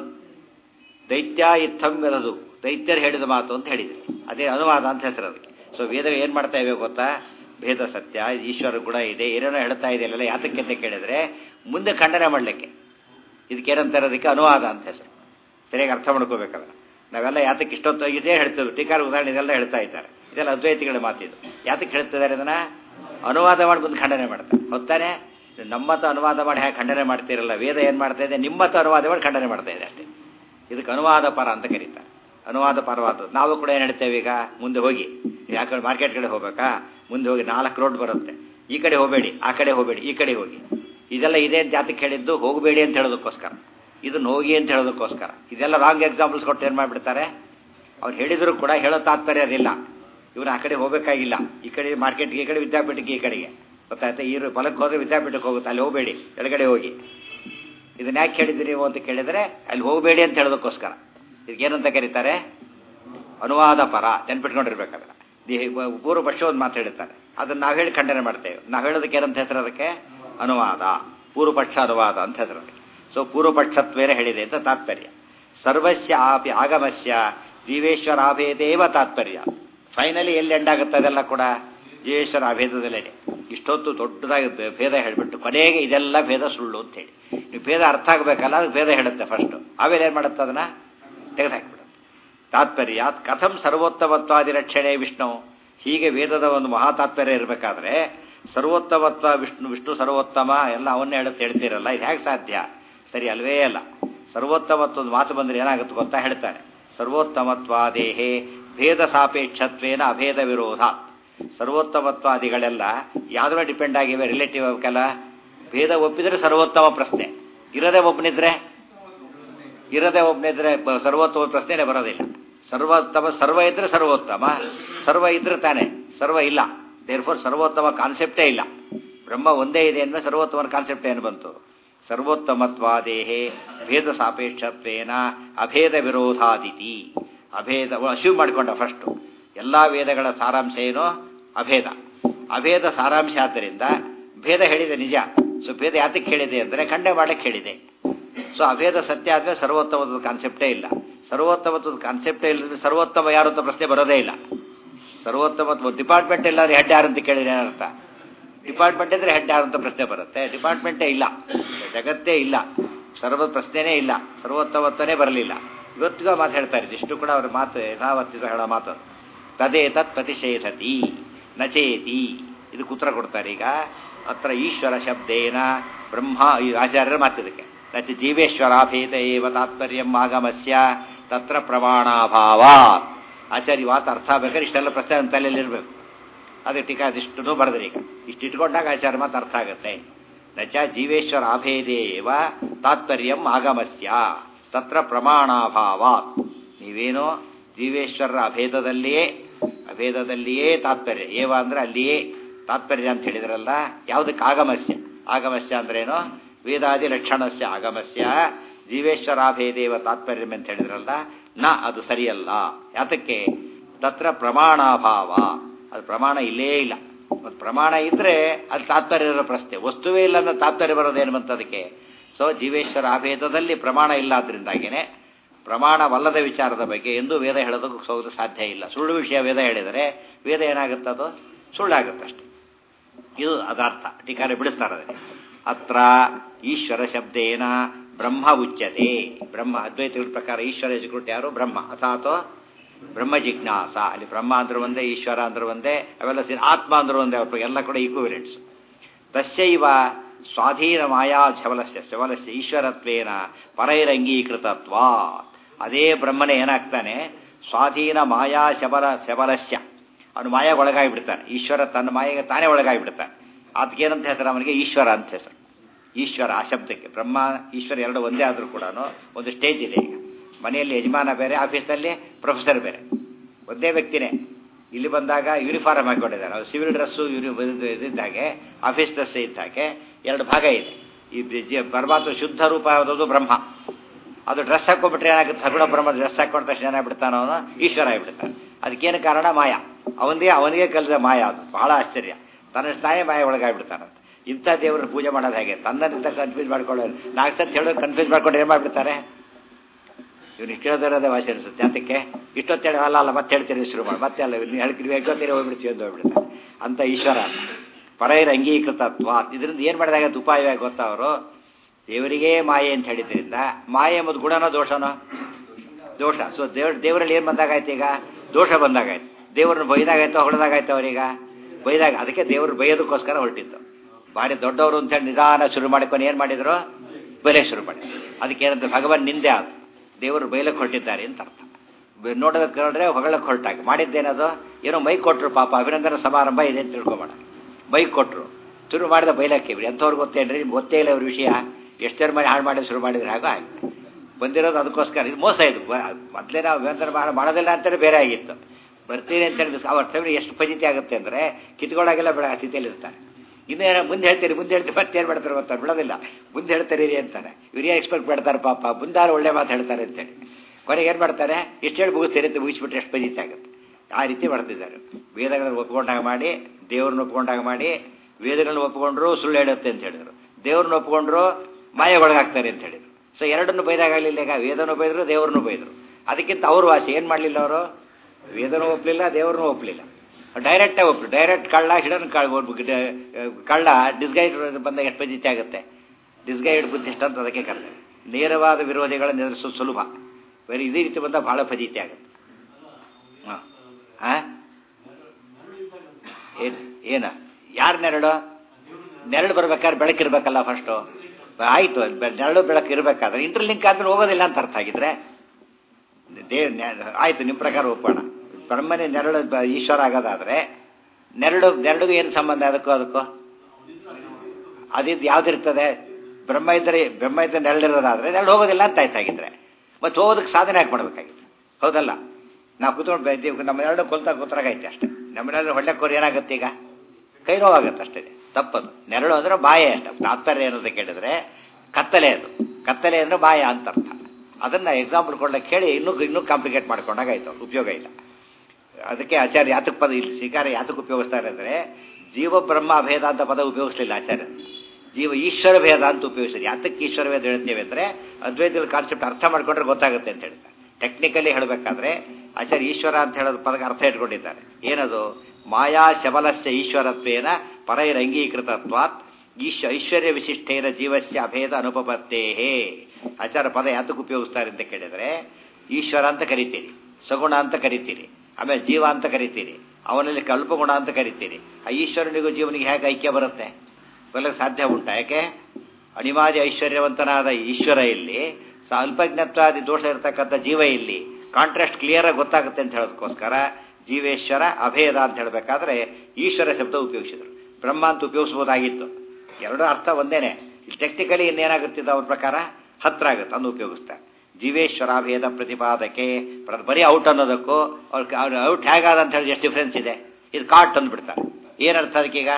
ದೈತ್ಯ ಇತ್ತಂ ವೆಲದು ದೈತ್ಯರು ಹೇಳಿದ ಮಾತು ಅಂತ ಹೇಳಿದ್ರು ಅದೇ ಅನುವಾದ ಅಂತ ಹೆಸರು ಅದಕ್ಕೆ ಸೊ ವೇದ ಏನು ಮಾಡ್ತಾ ಇವೆ ಗೊತ್ತಾ ಭೇದ ಸತ್ಯ ಈಶ್ವರ ಗುಣ ಇದೆ ಏನೇನೋ ಹೇಳ್ತಾ ಇದೆ ಅಲ್ಲ ಯಾತಕ್ಕೆ ಅಂತ ಕೇಳಿದ್ರೆ ಮುಂದೆ ಖಂಡನೆ ಮಾಡಲಿಕ್ಕೆ ಇದಕ್ಕೆ ಏನಂತಾರೆ ಅದಕ್ಕೆ ಅನುವಾದ ಅಂತ ಹೆಸರು ಸರಿಯಾಗಿ ಅರ್ಥ ಮಾಡ್ಕೋಬೇಕಲ್ಲ ನಾವೆಲ್ಲ ಯಾತಕ್ಕೆ ಇಷ್ಟೊತ್ತು ಇದೇ ಹೇಳ್ತೇವೆ ಟೀಕಾರ ಉದಾಹರಣೆ ಇದೆಲ್ಲ ಹೇಳ್ತಾ ಇದ್ದಾರೆ ಇದೆಲ್ಲ ಅದ್ವೈತಿಗಳ ಮಾತಿದು ಯಾತಕ್ಕೆ ಹೇಳ್ತಿದ್ದಾರೆ ಅದನ್ನ ಅನುವಾದ ಮಾಡಿ ಬಂದು ಖಂಡನೆ ಮಾಡ್ತಾರೆ ಹೊತ್ತಾನೆ ನಮ್ಮತ್ತ ಅನುವಾದ ಮಾಡಿ ಹೇಗೆ ಖಂಡನೆ ಮಾಡ್ತಿರಲ್ಲ ವೇದ ಏನು ಮಾಡ್ತಾ ಇದೆ ನಿಮ್ಮತ್ತ ಅನುವಾದ ಮಾಡಿ ಖಂಡನೆ ಮಾಡ್ತಾ ಇದೆ ಅಷ್ಟೇ ಇದಕ್ಕೆ ಅನುವಾದ ಪರ ಅಂತ ಕರೀತಾರೆ ಅನುವಾದ ಪರವಾದ ನಾವು ಕೂಡ ಏನು ಹೇಳ್ತೇವೆ ಈಗ ಮುಂದೆ ಹೋಗಿ ಯಾಕಂದ್ರೆ ಮಾರ್ಕೆಟ್ ಕಡೆ ಹೋಗ್ಬೇಕಾ ಮುಂದೆ ಹೋಗಿ ನಾಲ್ಕು ರೋಡ್ ಬರುತ್ತೆ ಈ ಕಡೆ ಹೋಗಬೇಡಿ ಆ ಕಡೆ ಹೋಗಬೇಡಿ ಈ ಕಡೆ ಹೋಗಿ ಇದೆಲ್ಲ ಇದೆ ಅಂತ ಜಾತಕ್ಕೆ ಹೇಳಿದ್ದು ಹೋಗಬೇಡಿ ಅಂತ ಹೇಳೋದಕ್ಕೋಸ್ಕರ ಇದನ್ನ ಹೋಗಿ ಅಂತ ಹೇಳೋದಕ್ಕೋಸ್ಕರ ಇದೆಲ್ಲ ರಾಂಗ್ ಎಕ್ಸಾಂಪಲ್ಸ್ ಕೊಟ್ಟು ಏನು ಮಾಡಿಬಿಡ್ತಾರೆ ಅವ್ರು ಹೇಳಿದ್ರು ಕೂಡ ಹೇಳೋ ತಾತ್ಪರ್ಯ ಅದಿಲ್ಲ ಇವನು ಆ ಕಡೆ ಹೋಗಬೇಕಾಗಿಲ್ಲ ಈ ಕಡೆ ಮಾರ್ಕೆಟ್ಗೆ ಈ ಕಡೆ ವಿದ್ಯಾಪೀಠಕ್ಕೆ ಈ ಕಡೆಗೆ ಗೊತ್ತಾಯ್ತಾ ಈ ಹೊಲಕ್ಕೆ ಹೋದ್ರೆ ವಿದ್ಯಾಪೀಠಕ್ಕೆ ಹೋಗುತ್ತೆ ಅಲ್ಲಿ ಹೋಗಬೇಡಿ ಕೆಳಗಡೆ ಹೋಗಿ ಇದನ್ನ ಯಾಕೆ ಹೇಳಿದ್ರಿ ನೀವು ಅಂತ ಕೇಳಿದ್ರೆ ಅಲ್ಲಿ ಹೋಗಬೇಡಿ ಅಂತ ಹೇಳೋದಕ್ಕೋಸ್ಕರ ಇದಕ್ಕೇನಂತ ಕರೀತಾರೆ ಅನುವಾದ ಪರ ನೆನ್ಪಿಟ್ಕೊಂಡಿರ್ಬೇಕಾದ್ರೆ ಪೂರ್ವ ಪಕ್ಷ ಒಂದು ಮಾತು ಹೇಳ್ತಾರೆ ಅದನ್ನ ನಾವು ಹೇಳಿ ಖಂಡನೆ ಮಾಡ್ತೇವೆ ನಾವು ಹೇಳೋದಕ್ಕೆ ಏನಂತ ಹೆಸರು ಅದಕ್ಕೆ ಅನುವಾದ ಪೂರ್ವಪಕ್ಷ ಅನುವಾದ ಅಂತ ಹೆಸರು ಅದಕ್ಕೆ ಸೊ ಪೂರ್ವಪಕ್ಷತ್ವೇನ ಹೇಳಿದೆ ಅಂತ ತಾತ್ಪರ್ಯ ಸರ್ವಸ್ಯ ಆಪಿ ಆಗಮಸ್ಯ ಜೀವೇಶ್ವರ ಅಭೇದೇವ ತಾತ್ಪರ್ಯ ಫೈನಲಿ ಎಲ್ಲಿ ಎಂಡಾಗುತ್ತೆ ಅದೆಲ್ಲ ಕೂಡ ಜೀವೇಶ್ವರ ಅಭೇದದಲ್ಲೇ ಇಷ್ಟೊತ್ತು ದೊಡ್ಡದಾಗಿ ಭೇದ ಹೇಳಿಬಿಟ್ಟು ಕೊನೆಗೆ ಇದೆಲ್ಲ ಭೇದ ಸುಳ್ಳು ಅಂತ ಹೇಳಿ ನೀವು ಭೇದ ಅರ್ಥ ಆಗಬೇಕಲ್ಲ ಅದಕ್ಕೆ ಭೇದ ಹೇಳುತ್ತೆ ಫಸ್ಟ್ ಆಮೇಲೆ ಏನು ಮಾಡುತ್ತೆ ಅದನ್ನ ತೆಗೆದುಹಾಕಿಬಿಡುತ್ತೆ ತಾತ್ಪರ್ಯ ಕಥಂ ಸರ್ವೋತ್ತಮತ್ವಾದಿ ರಕ್ಷಣೆ ವಿಷ್ಣು ಹೀಗೆ ವೇದದ ಒಂದು ಮಹಾ ತಾತ್ಪರ್ಯ ಇರಬೇಕಾದ್ರೆ ಸರ್ವೋತ್ತಮತ್ವ ವಿಷ್ಣು ವಿಷ್ಣು ಸರ್ವೋತ್ತಮ ಎಲ್ಲ ಅವನ್ನೇ ಹೇಳುತ್ತೆ ಹೇಳ್ತೀರಲ್ಲ ಇದು ಹೇಗೆ ಸಾಧ್ಯ ಸರಿ ಅಲ್ವೇ ಅಲ್ಲ ಸರ್ವೋತ್ತಮತ್ವ ಒಂದು ಮಾತು ಬಂದರೆ ಏನಾಗುತ್ತೆ ಗೊತ್ತಾ ಹೇಳ್ತಾರೆ ಸರ್ವೋತ್ತಮತ್ವಾದೇಹೇ ಭೇದ ಸಾಪೇಕ್ಷತ್ವೇನ ಅಭೇದ ವಿರೋಧ ಸರ್ವೋತ್ತಮತ್ವಾದಿಗಳೆಲ್ಲ ಯಾವ್ದ್ರ ಡಿಪೆಂಡ್ ಆಗಿವೆ ರಿಲೇಟಿವ್ ಅವಕ್ಕೆಲ್ಲ ಭೇದ ಒಪ್ಪಿದ್ರೆ ಸರ್ವೋತ್ತಮ ಪ್ರಶ್ನೆ ಇರದೇ ಒಬ್ಬನಿದ್ರೆ ಇರದೇ ಒಬ್ಬನಿದ್ರೆ ಸರ್ವೋತ್ತಮ ಪ್ರಶ್ನೆನೇ ಬರೋದಿಲ್ಲ ಸರ್ವೋತ್ತಮ ಸರ್ವ ಇದ್ರೆ ಸರ್ವೋತ್ತಮ ಸರ್ವ ಇದ್ರೆ ತಾನೆ ಸರ್ವ ಇಲ್ಲ ದೇರ್ಫೋರ್ ಸರ್ವೋತ್ತಮ ಕಾನ್ಸೆಪ್ಟೇ ಇಲ್ಲ ಬ್ರಹ್ಮ ಒಂದೇ ಇದೆ ಅಂದ್ರೆ ಸರ್ವೋತ್ತಮನ ಕಾನ್ಸೆಪ್ಟ್ ಏನು ಬಂತು ಸರ್ವೋತ್ತಮತ್ವಾದೇಹೇ ಭೇದ ಸಾಪೇಕ್ಷತ್ವೇನ ಅಭೇದ ವಿರೋಧಾದಿತಿ ಅಭೇದ ಅಶೀವ್ ಮಾಡಿಕೊಂಡ ಫಸ್ಟ್ ಎಲ್ಲಾ ವೇದಗಳ ಸಾರಾಂಶ ಏನು ಅಭೇದ ಅಭೇದ ಸಾರಾಂಶ ಆದ್ದರಿಂದ ಭೇದ ಹೇಳಿದೆ ನಿಜ ಸೊ ಭೇದ ಯಾತಕ್ಕೆ ಹೇಳಿದೆ ಅಂದರೆ ಖಂಡೆ ಮಾಡಕ್ಕೆ ಹೇಳಿದೆ ಸೊ ಅಭೇದ ಸತ್ಯ ಆದ್ರೆ ಸರ್ವೋತ್ತಮದ ಕಾನ್ಸೆಪ್ಟೇ ಇಲ್ಲ ಸರ್ವೋತ್ತಮದ ಕಾನ್ಸೆಪ್ಟೇ ಇಲ್ಲದ್ರೆ ಸರ್ವೋತ್ತಮ ಯಾರು ಅಂತ ಪ್ರಶ್ನೆ ಬರೋದೇ ಇಲ್ಲ ಸರ್ವೋತ್ತಮ ಡಿಪಾರ್ಟ್ಮೆಂಟ್ ಇಲ್ಲಾದ್ರೆ ಹೆಡ್ ಯಾರು ಅಂತ ಕೇಳಿದ್ರೆ ಏನರ್ಥ ಡಿಪಾರ್ಟ್ಮೆಂಟ್ ಇದ್ರೆ ಹೆಡ್ ಯಾರು ಅಂತ ಪ್ರಶ್ನೆ ಬರುತ್ತೆ ಡಿಪಾರ್ಟ್ಮೆಂಟೇ ಇಲ್ಲ ಜಗತ್ತೇ ಇಲ್ಲ ಸರ್ವ ಪ್ರಶ್ನೆನೇ ಇಲ್ಲ ಸರ್ವೋತ್ತಮತ್ವನೇ ಬರಲಿಲ್ಲ ಇವತ್ತಿಗೂ ಮಾತು ಹೇಳ್ತಾರೆ ಇದಿಷ್ಟು ಕೂಡ ಅವ್ರ ಮಾತು ಯಥಾವತ್ತಿದ ಹೇಳೋ ಮಾತು ತದೇ ತತ್ ಪ್ರತಿಷೇಧತಿ ನಚೇತಿ ಇದಕ್ಕೆ ಉತ್ತರ ಕೊಡ್ತಾರೆ ಈಗ ಅತ್ರ ಈಶ್ವರ ಶಬ್ದೇನ ಬ್ರಹ್ಮ ಈ ಆಚಾರ್ಯರ ಮಾತಿದಕ್ಕೆ ನಚ ಜೀವೇಶ್ವರಾಭೇದ ಏವ ತಾತ್ಪರ್ಯಂ ಆಗಮಸ್ಯ ತತ್ರ ಪ್ರಮಾಣಾಭಾವ ಆಚಾರ್ಯ ಮಾತು ಅರ್ಥ ಆಗ್ಬೇಕಾದ್ರೆ ಇಷ್ಟೆಲ್ಲ ಪ್ರಶ್ನೆ ನಮ್ಮ ತಲೆಯಲ್ಲಿ ಇರಬೇಕು ಅದಕ್ಕೆ ಟೀಕಾ ಅದಿಷ್ಟು ಬರೆದ್ರಿ ಈಗ ಇಷ್ಟು ಇಟ್ಕೊಂಡಾಗ ಆಚಾರ್ಯ ಮಾತು ಅರ್ಥ ಆಗುತ್ತೆ ನಚ ಜೀವೇಶ್ವರ ಅಭೇದೇವ ತಾತ್ಪರ್ಯಂ ಆಗಮಸ್ಯ ತತ್ರ ಪ್ರಮಾಣಾಭಾವ ನೀವೇನೋ ಜೀವೇಶ್ವರರ ಅಭೇದದಲ್ಲಿಯೇ ಅಭೇದದಲ್ಲಿಯೇ ತಾತ್ಪರ್ಯ ಏವ ಅಂದ್ರೆ ಅಲ್ಲಿಯೇ ತಾತ್ಪರ್ಯ ಅಂತ ಹೇಳಿದ್ರಲ್ಲ ಯಾವುದಕ್ಕೆ ಆಗಮಸ್ಯ ಆಗಮಸ್ಯ ಅಂದ್ರೇನು ವೇದಾದಿ ಲಕ್ಷಣಸ್ಯ ಆಗಮಸ್ಯ ಜೀವೇಶ್ವರಾಭೇದೇವ ತಾತ್ಪರ್ಯಂ ಅಂತ ಹೇಳಿದ್ರಲ್ಲ ನ ಅದು ಸರಿಯಲ್ಲ ಯಾತಕ್ಕೆ ತತ್ರ ಪ್ರಮಾಣಾಭಾವ ಅದು ಪ್ರಮಾಣ ಇಲ್ಲೇ ಇಲ್ಲ ಒಂದು ಪ್ರಮಾಣ ಇದ್ರೆ ಅದು ತಾತ್ಪರ್ಯ ಇರೋ ಪ್ರಶ್ನೆ ವಸ್ತುವೇ ಇಲ್ಲ ಅನ್ನೋ ತಾತ್ಪರ್ಯ ಬರೋದೇನು ಬಂತದಕ್ಕೆ ಸೊ ಜೀವೇಶ್ವರ ಅಭೇದದಲ್ಲಿ ಪ್ರಮಾಣ ಇಲ್ಲ ಆದ್ರಿಂದಾಗೇನೆ ಪ್ರಮಾಣವಲ್ಲದ ವಿಚಾರದ ಬಗ್ಗೆ ಎಂದು ವೇದ ಹೇಳೋದಕ್ಕೆ ಹೋಗೋದು ಸಾಧ್ಯ ಇಲ್ಲ ಸುಳ್ಳು ವಿಷಯ ವೇದ ಹೇಳಿದರೆ ವೇದ ಏನಾಗುತ್ತದು ಸುಳ್ಳಾಗುತ್ತೆ ಅಷ್ಟೆ ಇದು ಅದಾರ್ಥ ಟೀಕಾರೆ ಬಿಡಿಸ್ತಾರೆ ಅದಕ್ಕೆ ಅತ್ರ ಈಶ್ವರ ಶಬ್ದೇನ ಬ್ರಹ್ಮ ಉಚ್ಯತೆ ಬ್ರಹ್ಮ ಅದ್ವೈತಗಳ ಪ್ರಕಾರ ಈಶ್ವರ ಎಜುಕೃಟ್ ಯಾರು ಬ್ರಹ್ಮ ಅಥಾತೋ ಬ್ರಹ್ಮ ಜಿಜ್ಞಾಸ ಅಲ್ಲಿ ಬ್ರಹ್ಮ ಅಂದ್ರೆ ಒಂದೇ ಈಶ್ವರ ಅಂದ್ರೆ ಒಂದೇ ಅವೆಲ್ಲ ಸೇರಿ ಆತ್ಮ ಅಂದ್ರೆ ಒಂದೇ ಅವ್ರ ಎಲ್ಲ ಕೂಡ ಈಕ್ವಿಲೆಂಟ್ಸ್ ತಸ್ಯೈವ ಸ್ವಾಧೀನ ಮಾಯಾ ಶವಲಸ್ಯ ಶವಲಸ್ಯ ಈಶ್ವರತ್ವೇನ ಪರೈರಂಗೀಕೃತತ್ವ ಅದೇ ಬ್ರಹ್ಮನೇ ಏನಾಗ್ತಾನೆ ಸ್ವಾಧೀನ ಮಾಯಾ ಶಬಲ ಶಬಲಸ್ಯ ಅವನು ಮಾಯಾಗ ಒಳಗಾಗಿ ಬಿಡ್ತಾನೆ ಈಶ್ವರ ತನ್ನ ಮಾಯೆಗೆ ತಾನೇ ಒಳಗಾಗಿ ಬಿಡ್ತಾನೆ ಅದಕ್ಕೇನಂತ ಹೆಸರು ಅವನಿಗೆ ಈಶ್ವರ ಅಂತ ಹೆಸರು ಈಶ್ವರ ಆ ಶಬ್ದಕ್ಕೆ ಬ್ರಹ್ಮ ಈಶ್ವರ ಎರಡು ಒಂದೇ ಆದರೂ ಕೂಡ ಒಂದು ಸ್ಟೇಜ್ ಇದೆ ಈಗ ಮನೆಯಲ್ಲಿ ಯಜಮಾನ ಬೇರೆ ಆಫೀಸ್ನಲ್ಲಿ ಪ್ರೊಫೆಸರ್ ಬೇರೆ ಒಂದೇ ವ್ಯಕ್ತಿನೇ ಇಲ್ಲಿ ಬಂದಾಗ ಯೂನಿಫಾರ್ಮ್ ಹಾಕೊಂಡಿದ್ದಾರೆ ಅವ್ರು ಸಿವಿಲ್ ಡ್ರೆಸ್ಸು ಯೂನಿ ಇದ್ದಾಗೆ ಆಫೀಸ್ ಡ್ರೆಸ್ ಇದ್ದಾಗೆ ಎರಡು ಭಾಗ ಇದೆ ಈ ಪರಮಾತ್ಮ ಶುದ್ಧ ರೂಪ ಯಾವುದದು ಬ್ರಹ್ಮ ಅದು ಡ್ರೆಸ್ ಹಾಕೊಂಡ್ಬಿಟ್ರೆ ಏನಾಗುತ್ತೆ ಸಗುಣ ಬ್ರಹ್ಮ ಡ್ರೆಸ್ ಹಾಕೊಂಡ ತಕ್ಷಣ ಏನಾಗ್ಬಿಡ್ತಾನ ಅವನು ಈಶ್ವರ ಆಗಿಬಿಡ್ತಾನೆ ಅದಕ್ಕೇನು ಕಾರಣ ಮಾಯ ಅವನಿಗೆ ಅವನಿಗೆ ಕಲಿದ ಮಾಯ ಅದು ಬಹಳ ಆಶ್ಚರ್ಯ ತನ್ನ ತಾಯಿ ಮಾಯ ಒಳಗಾಗ್ಬಿಡ್ತಾನಂತ ಇಂಥ ದೇವರನ್ನ ಪೂಜೆ ಮಾಡೋದು ಹೇಗೆ ತನ್ನಂತ ಕನ್ಫ್ಯೂಸ್ ಮಾಡ್ಕೊಳ್ಳೋರು ನಾಲ್ಕು ಸತಿ ಹೇಳೋದು ಕನ್ಫ್ಯೂಸ್ ಮಾಡ್ಕೊಂಡು ಏನು ಮಾಡ್ಬಿಡ್ತಾರೆ ಇವನು ಕೇಳದಿರೋದೇ ಭಾಷೆ ಅನಿಸುತ್ತೆ ಅದಕ್ಕೆ ಇಷ್ಟೊತ್ತೇಳಿ ಅಲ್ಲ ಅಲ್ಲ ಮತ್ತೆ ಹೇಳ್ತೀರಿ ಶುರು ಮಾಡಿ ಮತ್ತೆ ಅಲ್ಲ ನೀವು ಹೇಳ್ತೀವಿ ಎಷ್ಟೊತ್ತೇಳಿ ಹೋಗ್ಬಿಡ್ತೀವಿ ಅಂತ ಹೋಗ್ಬಿಡ್ತಾರೆ ಅಂತ ಈಶ್ವರ ಪರೈರ ಅಂಗೀಕೃತತ್ವ ಇದರಿಂದ ಏನು ಮಾಡಿದಾಗ ಉಪಾಯ ಗೊತ್ತಾ ಅವರು ದೇವರಿಗೇ ಮಾಯೆ ಅಂತ ಹೇಳಿದ್ರಿಂದ ಮಾಯೆ ಎಂಬುದು ಗುಣನೋ ದೋಷನೋ ದೋಷ ಸೊ ದೇವ್ರ ದೇವರಲ್ಲಿ ಏನು ಬಂದಾಗಾಯ್ತು ಈಗ ದೋಷ ಬಂದಾಗಾಯ್ತು ದೇವ್ರನ್ನ ಬೈದಾಗಾಯ್ತು ಹೊಡೆದಾಗಾಯ್ತು ಅವರೀಗ ಬೈದಾಗ ಅದಕ್ಕೆ ದೇವ್ರು ಬೈಯೋದಕ್ಕೋಸ್ಕರ ಹೊರಟಿತ್ತು ಭಾರಿ ದೊಡ್ಡವರು ಅಂತ ಹೇಳಿ ನಿಧಾನ ಶುರು ಮಾಡಿಕೊಂಡು ಏನು ಮಾಡಿದ್ರು ಬೈಲೆ ಶುರು ಮಾಡಿ ಅದಕ್ಕೆ ಏನಂತ ಭಗವಾನ್ ನಿಂದೆ ಅದು ದೇವರು ಬೈಲಕ್ಕೆ ಹೊರಟಿದ್ದಾರೆ ಅಂತ ಅರ್ಥ ನೋಡೋದಕ್ಕೆ ನೋಡಿದ್ರೆ ಹೊಗಳಕ್ಕೆ ಹೊರಟಾಗ ಮಾಡಿದ್ದೇನದು ಏನೋ ಮೈಕ್ ಕೊಟ್ಟರು ಪಾಪ ಅಭಿನಂದನ ಸಮಾರಂಭ ಇದೆ ಅಂತ ತಿಳ್ಕೊಬೇಡ ಬೈಕ್ ಕೊಟ್ಟರು ಶುರು ಮಾಡಿದ ಬೈಲಕ್ಕೆ ಎಂಥವ್ರು ಗೊತ್ತೇನ್ರಿ ನಿಮ್ಗೆ ಗೊತ್ತೇ ಇಲ್ಲ ಅವ್ರ ವಿಷಯ ಎಷ್ಟರ ಮನೆ ಹಾಳು ಮಾಡಿ ಶುರು ಮಾಡಿದ್ರೆ ಹಾಗೆ ಆಯ್ತು ಬಂದಿರೋದು ಅದಕ್ಕೋಸ್ಕರ ಇದು ಮೋಸ ಇದು ಮೊದಲೇ ನಾವು ಅಭಿನಂದನ ಮಾಡೋದಿಲ್ಲ ಅಂತಲೇ ಬೇರೆ ಆಗಿತ್ತು ಬರ್ತೀನಿ ಅಂತ ಹೇಳಿ ಅವ್ರ ಟೈಮ್ಗೆ ಎಷ್ಟು ಫಜಿತಿ ಆಗುತ್ತೆ ಅಂದರೆ ಕಿತ್ಕೊಳ್ಳಾಗೆಲ್ಲ ಬೇಡ ಸ್ಥಿತಿಯಲ್ಲಿ ಇರ್ತಾರೆ ಇನ್ನೇನು ಮುಂದೆ ಹೇಳ್ತೀರಿ ಮುಂದೆ ಹೇಳ್ತೀರಿ ಮತ್ತೆ ಏನು ಮಾಡ್ತಾರೆ ಗೊತ್ತಾರೆ ಬಿಡೋದಿಲ್ಲ ಮುಂದೆ ಹೇಳ್ತಾರೆ ರೀ ಅಂತಾರೆ ಇವ್ರಿಗೆ ಎಕ್ಸ್ಪೆಕ್ಟ್ ಮಾಡ್ತಾರೆ ಪಾಪ ಮುಂದಾರು ಒಳ್ಳೆ ಮಾತು ಹೇಳ್ತಾರೆ ಅಂತೇಳಿ ಕೊನೆಗೆ ಏನು ಮಾಡ್ತಾರೆ ಇಷ್ಟು ಹೇಳಿ ಮುಗಿಸ್ತೀರಿ ಅಂತ ಮುಗಿಸ್ಬಿಟ್ರೆ ಎಷ್ಟು ಫಜಿತಿ ಆಗುತ್ತೆ ಆ ರೀತಿ ಮಾಡ್ತಿದ್ದಾರೆ ವೇದಗಳನ್ನು ಒಪ್ಕೊಂಡಾಗ ಮಾಡಿ ದೇವ್ರನ್ನ ಒಪ್ಕೊಂಡಾಗ ಮಾಡಿ ವೇದಗಳನ್ನ ಒಪ್ಕೊಂಡ್ರು ಸುಳ್ಳು ಹೇಳುತ್ತೆ ಅಂತ ಹೇಳಿದ್ರು ದೇವ್ರನ್ನ ಒಪ್ಕೊಂಡ್ರು ಮಾಯ ಒಳಗಾಗ್ತಾರೆ ಅಂತ ಹೇಳಿದ್ರು ಸೊ ಎರಡನ್ನು ಬೈದಾಗಲಿಲ್ಲ ಈಗ ವೇದನೂ ಬೈದರು ದೇವ್ರನ್ನೂ ಬೈದರು ಅದಕ್ಕಿಂತ ಅವರು ವಾಸಿ ಏನು ಮಾಡಲಿಲ್ಲ ಅವರು ವೇದನೂ ಒಪ್ಪಲಿಲ್ಲ ದೇವ್ರನ್ನೂ ಒಪ್ಪಲಿಲ್ಲ ಡೈರೆಕ್ಟೇ ಒಪ್ಪಲು ಡೈರೆಕ್ಟ್ ಕಳ್ಳ ಹಿಡನ್ ಕಳ್ಳ ಡಿಸ್ಗೈಡ್ ಬಂದಾಗ ಎಷ್ಟು ಪಜಿತಿ ಆಗುತ್ತೆ ಡಿಸ್ಗೈಡ್ ಬುದ್ಧಿಸ್ಟ್ ಅಂತ ಅದಕ್ಕೆ ಕರೆದ ನೇರವಾದ ವಿರೋಧಿಗಳನ್ನು ಎದುರಿಸೋದು ಸುಲಭ ಬೇರೆ ಇದೇ ರೀತಿ ಬಂದಾಗ ಬಹಳ ಫಜಿತಿ ಆಗುತ್ತೆ ಹಾಂ ಏನು ಏನ ಯಾರು ನೆರಳು ನೆರಳು ಬರ್ಬೇಕಾದ್ರೆ ಬೆಳಕಿರ್ಬೇಕಲ್ಲ ಫಸ್ಟು ಆಯಿತು ನೆರಳು ಬೆಳಕು ಇರಬೇಕಾದ್ರೆ ಇಂಟರ್ಲಿಂಕ್ ಆದ್ಮೇಲೆ ಹೋಗೋದಿಲ್ಲ ಅಂತ ಅರ್ಥ ಆಗಿದ್ರೆ ದೇ ಆಯಿತು ನಿಮ್ಮ ಪ್ರಕಾರ ಒಪ್ಪೋಣ ಬ್ರಹ್ಮನೇ ನೆರಳು ಈಶ್ವರ ಆಗೋದಾದ್ರೆ ನೆರಳು ನೆರಳಿಗೂ ಏನು ಸಂಬಂಧ ಅದಕ್ಕೂ ಅದಕ್ಕೂ ಅದಿದ್ದು ಯಾವ್ದಿರ್ತದೆ ಬ್ರಹ್ಮ ಇದ್ದರೆ ಬ್ರಹ್ಮ ಇದ್ದರೆ ನೆರಳಿರೋದಾದ್ರೆ ನೆರಳು ಹೋಗೋದಿಲ್ಲ ಅಂತ ಆಯ್ತಾಗಿದ್ರೆ ಮತ್ತೆ ಹೋಗೋದಕ್ಕೆ ಸಾಧನೆ ಹಾಕಿ ಮಾಡ್ಬೇಕಾಗಿತ್ತು ಹೌದಲ್ಲ ನಾವು ಕೂತ್ಕೊಂಡು ಬೆಳಿತೀವಿ ನಮ್ಮ ಎರಡು ಕೊಲ್ತಾ ಕೂತ್ರಾಗೈತೆ ಅಷ್ಟೇ ನಮ್ಮನೆಲ್ಲ ಹೊಳ್ಳೆಕೋರು ಏನಾಗುತ್ತೆ ಈಗ ಕೈ ನೋವಾಗುತ್ತೆ ಅಷ್ಟೇ ತಪ್ಪದು ನೆರಳು ಅಂದ್ರೆ ಬಾಯ ಅಷ್ಟೇ ತಾತ್ಪರ್ಯ ಏನಂತ ಕೇಳಿದ್ರೆ ಕತ್ತಲೆ ಅದು ಕತ್ತಲೆ ಅಂದ್ರೆ ಬಾಯ ಅಂತ ಅರ್ಥ ಅದನ್ನ ಎಕ್ಸಾಂಪಲ್ ಕೊಡ್ಲಿಕ್ಕೆ ಹೇಳಿ ಇನ್ನೂ ಇನ್ನೂ ಕಾಂಪ್ಲಿಕೇಟ್ ಮಾಡ್ಕೊಂಡಾಗಾಯ್ತು ಉಪಯೋಗ ಇಲ್ಲ ಅದಕ್ಕೆ ಆಚಾರ್ಯ ಯಾತಕ್ ಪದ ಇಲ್ಲಿ ಶ್ರೀಕಾರ ಯಾತಕ್ಕೆ ಉಪಯೋಗಿಸ್ತಾರೆ ಅಂದರೆ ಜೀವ ಬ್ರಹ್ಮ ಭೇದ ಅಂತ ಪದ ಉಪಯೋಗಿಸಲಿಲ್ಲ ಆಚಾರ್ಯ ಜೀವ ಈಶ್ವರ ಭೇದ ಅಂತ ಉಪಯೋಗಿಸಿದ್ರು ಯಾತಕ್ಕೆ ಈಶ್ವರ ಭೇದ ಹೇಳ್ತೇವೆ ಅಂದರೆ ಅದ್ವೈತದ ಕಾನ್ಸೆಪ್ಟ್ ಅರ್ಥ ಮಾಡ್ಕೊಂಡ್ರೆ ಗೊತ್ತಾಗುತ್ತೆ ಅಂತ ಹೇಳ್ತಾರೆ ಟೆಕ್ನಿಕಲಿ ಹೇಳಬೇಕಾದ್ರೆ ಆಚಾರ್ಯ ಈಶ್ವರ ಅಂತ ಹೇಳೋದು ಪದಕ್ಕೆ ಅರ್ಥ ಇಟ್ಕೊಂಡಿದ್ದಾರೆ ಏನದು ಮಾಯಾ ಶಬಲಸ್ಯ ಈಶ್ವರತ್ವೇನ ಪರೈರಂಗೀಕೃತತ್ವಾತ್ ಈಶ್ವ ಐಶ್ವರ್ಯ ವಿಶಿಷ್ಟೇನ ಜೀವಸ್ಯ ಅಭೇದ ಅನುಪಪತ್ತೇಹೇ ಆಚಾರ ಪದ ಯಾತಕ್ಕೆ ಉಪಯೋಗಿಸ್ತಾರೆ ಅಂತ ಕೇಳಿದ್ರೆ ಈಶ್ವರ ಅಂತ ಕರಿತೀರಿ ಸಗುಣ ಅಂತ ಕರಿತೀರಿ ಆಮೇಲೆ ಜೀವ ಅಂತ ಕರಿತೀರಿ ಅವನಲ್ಲಿ ಕಲ್ಪಗುಣ ಅಂತ ಕರಿತೀರಿ ಆ ಈಶ್ವರನಿಗೂ ಜೀವನಿಗೆ ಹೇಗೆ ಐಕ್ಯ ಬರುತ್ತೆ ಇವೆಲ್ಲ ಸಾಧ್ಯ ಉಂಟಾ ಯಾಕೆ ಅನಿವಾರ್ಯ ಐಶ್ವರ್ಯವಂತನಾದ ಈಶ್ವರ ಇಲ್ಲಿ ಅಲ್ಪಜ್ಞತ್ವಾದಿ ದೋಷ ಇರತಕ್ಕಂಥ ಜೀವ ಇಲ್ಲಿ ಕಾಂಟ್ರಾಸ್ಟ್ ಕ್ಲಿಯರ್ ಆಗಿ ಗೊತ್ತಾಗುತ್ತೆ ಅಂತ ಹೇಳೋದಕ್ಕೋಸ್ಕರ ಜೀವೇಶ್ವರ ಅಭೇದ ಅಂತ ಹೇಳಬೇಕಾದ್ರೆ ಈಶ್ವರ ಶಬ್ದ ಉಪಯೋಗಿಸಿದ್ರು ಬ್ರಹ್ಮ ಅಂತ ಉಪಯೋಗಿಸ್ಬೋದಾಗಿತ್ತು ಎರಡು ಅರ್ಥ ಒಂದೇನೆ ಟೆಕ್ನಿಕಲಿ ಇನ್ನೇನಾಗುತ್ತಿದ್ದು ಅವ್ರ ಪ್ರಕಾರ ಹತ್ರ ಆಗುತ್ತೆ ಅಂದು ಉಪಯೋಗಿಸ್ತಾರೆ ಜೀವೇಶ್ವರಾಭೇದ ಪ್ರತಿಪಾದಕ್ಕೆ ಬರೀ ಔಟ್ ಅನ್ನೋದಕ್ಕೂ ಅವ್ರ ಔಟ್ ಹೇಗಾದ ಅಂತ ಹೇಳಿ ಎಷ್ಟು ಡಿಫ್ರೆನ್ಸ್ ಇದೆ ಇದು ಕಾಟ್ ಅಂದ್ಬಿಡ್ತಾರೆ ಏನರ್ಥ ಅದಕ್ಕೀಗ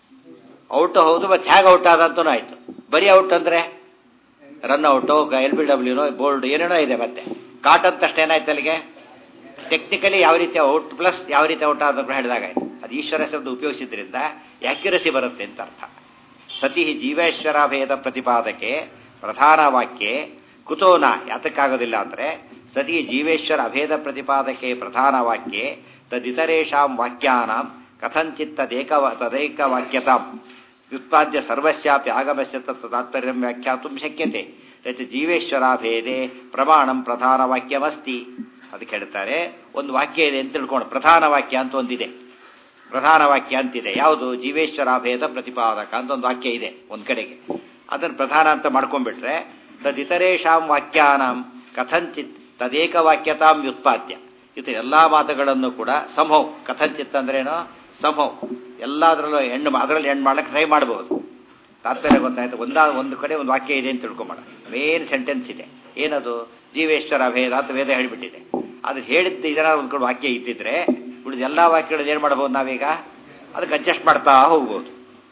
ಔಟ್ ಹೌದು ಮತ್ತೆ ಹೇಗೆ ಔಟ್ ಆದಂತೂ ಆಯ್ತು ಬರೀ ಔಟ್ ಅಂದ್ರೆ ರನ್ ಔಟು ಎಲ್ ಬಿ ಡಬ್ಲ್ಯೂನೋ ಬೋಲ್ಡ್ ಏನೇನೋ ಇದೆ ಮತ್ತೆ ಕಾಟ್ ಅಂತ ಅಷ್ಟೇ ಏನಾಯ್ತು ಅಲ್ಲಿಗೆ ಟೆಕ್ನಿಕಲಿ ಯಾವ ರೀತಿ ಔಟ್ ಪ್ಲಸ್ ಯಾವ ರೀತಿ ಔಟ್ ಆದನ್ನು ಹೇಳಿದಾಗ ಅದು ಈಶ್ವರ ಶಬ್ದ ಉಪಯೋಗಿಸಿದ್ರಿಂದ ಆಕ್ಯುರಸಿ ಬರುತ್ತೆ ಅಂತ ಅರ್ಥ ಸತಿ ಜೀವೇಶ್ವರಾಭೇದ ಪ್ರತಿಪಾದಕ್ಕೆ ಪ್ರಧಾನ ವಾಕ್ಯ ಕುತೋನ ಯಾತಕ್ಕಾಗೋದಿಲ್ಲ ಅಂದರೆ ಸತಿ ಜೀವೇಶ್ವರ ಅಭೇದ ಪ್ರತಿಪಾದಕ್ಕೆ ಪ್ರಧಾನ ವಾಕ್ಯ ತದಿತರೇಷಾಂ ವಾಕ್ಯಾನಾಂ ಕಥಂಚಿತ್ ತದೇಕ ತದೇಕ ವಾಕ್ಯತಾಂ ವ್ಯುತ್ಪಾದ್ಯ ಸರ್ವಸ್ಯಾಪಿ ಆಗಮಸ್ಯ ತತ್ವ ತಾತ್ಪರ್ಯಂ ವ್ಯಾಖ್ಯಾತು ಶಕ್ಯತೆ ಯತ್ ಜೀವೇಶ್ವರಾಭೇದೆ ಪ್ರಮಾಣಂ ಪ್ರಧಾನ ವಾಕ್ಯವಸ್ತಿ ಅದಕ್ಕೆ ಹೇಳ್ತಾರೆ ಒಂದು ವಾಕ್ಯ ಇದೆ ಅಂತ ತಿಳ್ಕೊಂಡು ಪ್ರಧಾನ ವಾಕ್ಯ ಅಂತ ಒಂದಿದೆ ಪ್ರಧಾನ ವಾಕ್ಯ ಅಂತಿದೆ ಯಾವುದು ಜೀವೇಶ್ವರಾಭೇದ ಪ್ರತಿಪಾದಕ ಅಂತ ಒಂದು ವಾಕ್ಯ ಇದೆ ಒಂದ್ ಕಡೆಗೆ ಅದನ್ನು ಪ್ರಧಾನ ಅಂತ ಮಾಡ್ಕೊಂಡ್ಬಿಟ್ರೆ ತದಿತರೇಷಾಂ ವಾಕ್ಯಾನಾಂ ಕಥಂಚಿತ್ ತದೇಕ ವಾಕ್ಯತಾಂ ವ್ಯುತ್ಪಾದ್ಯ ಇದು ಎಲ್ಲಾ ಮಾತುಗಳನ್ನು ಕೂಡ ಸಂಭವ್ ಕಥಂಚಿತ್ ಅಂದ್ರೇನು ಸಂಭವ್ ಎಲ್ಲದರಲ್ಲೂ ಹೆಣ್ಣು ಅದರಲ್ಲಿ ಹೆಣ್ಣು ಮಾಡ್ಲಿಕ್ಕೆ ಟ್ರೈ ಮಾಡಬಹುದು ತಾತ್ಪರ್ಯ ಗೊತ್ತಾಯ್ತು ಒಂದಾ ಒಂದು ಕಡೆ ಒಂದು ವಾಕ್ಯ ಇದೆ ಅಂತ ತಿಳ್ಕೊಂಬೇಡ ಮೇನ್ ಸೆಂಟೆನ್ಸ್ ಇದೆ ಏನದು ಜೀವೇಶ್ವರ ಭೇದ ಅಂತ ವೇದ ಹೇಳಿಬಿಟ್ಟಿದೆ ಅದು ಹೇಳಿದ್ದು ಇದರ ಒಂದು ಕಡೆ ವಾಕ್ಯ ಇದ್ದಿದ್ರೆ ಉಳಿದ ಎಲ್ಲ ವಾಕ್ಯಗಳು ಏನು ಮಾಡ್ಬೋದು ನಾವೀಗ ಅದಕ್ಕೆ ಅಡ್ಜಸ್ಟ್ ಮಾಡ್ತಾ ಹೋಗ್ಬೋದು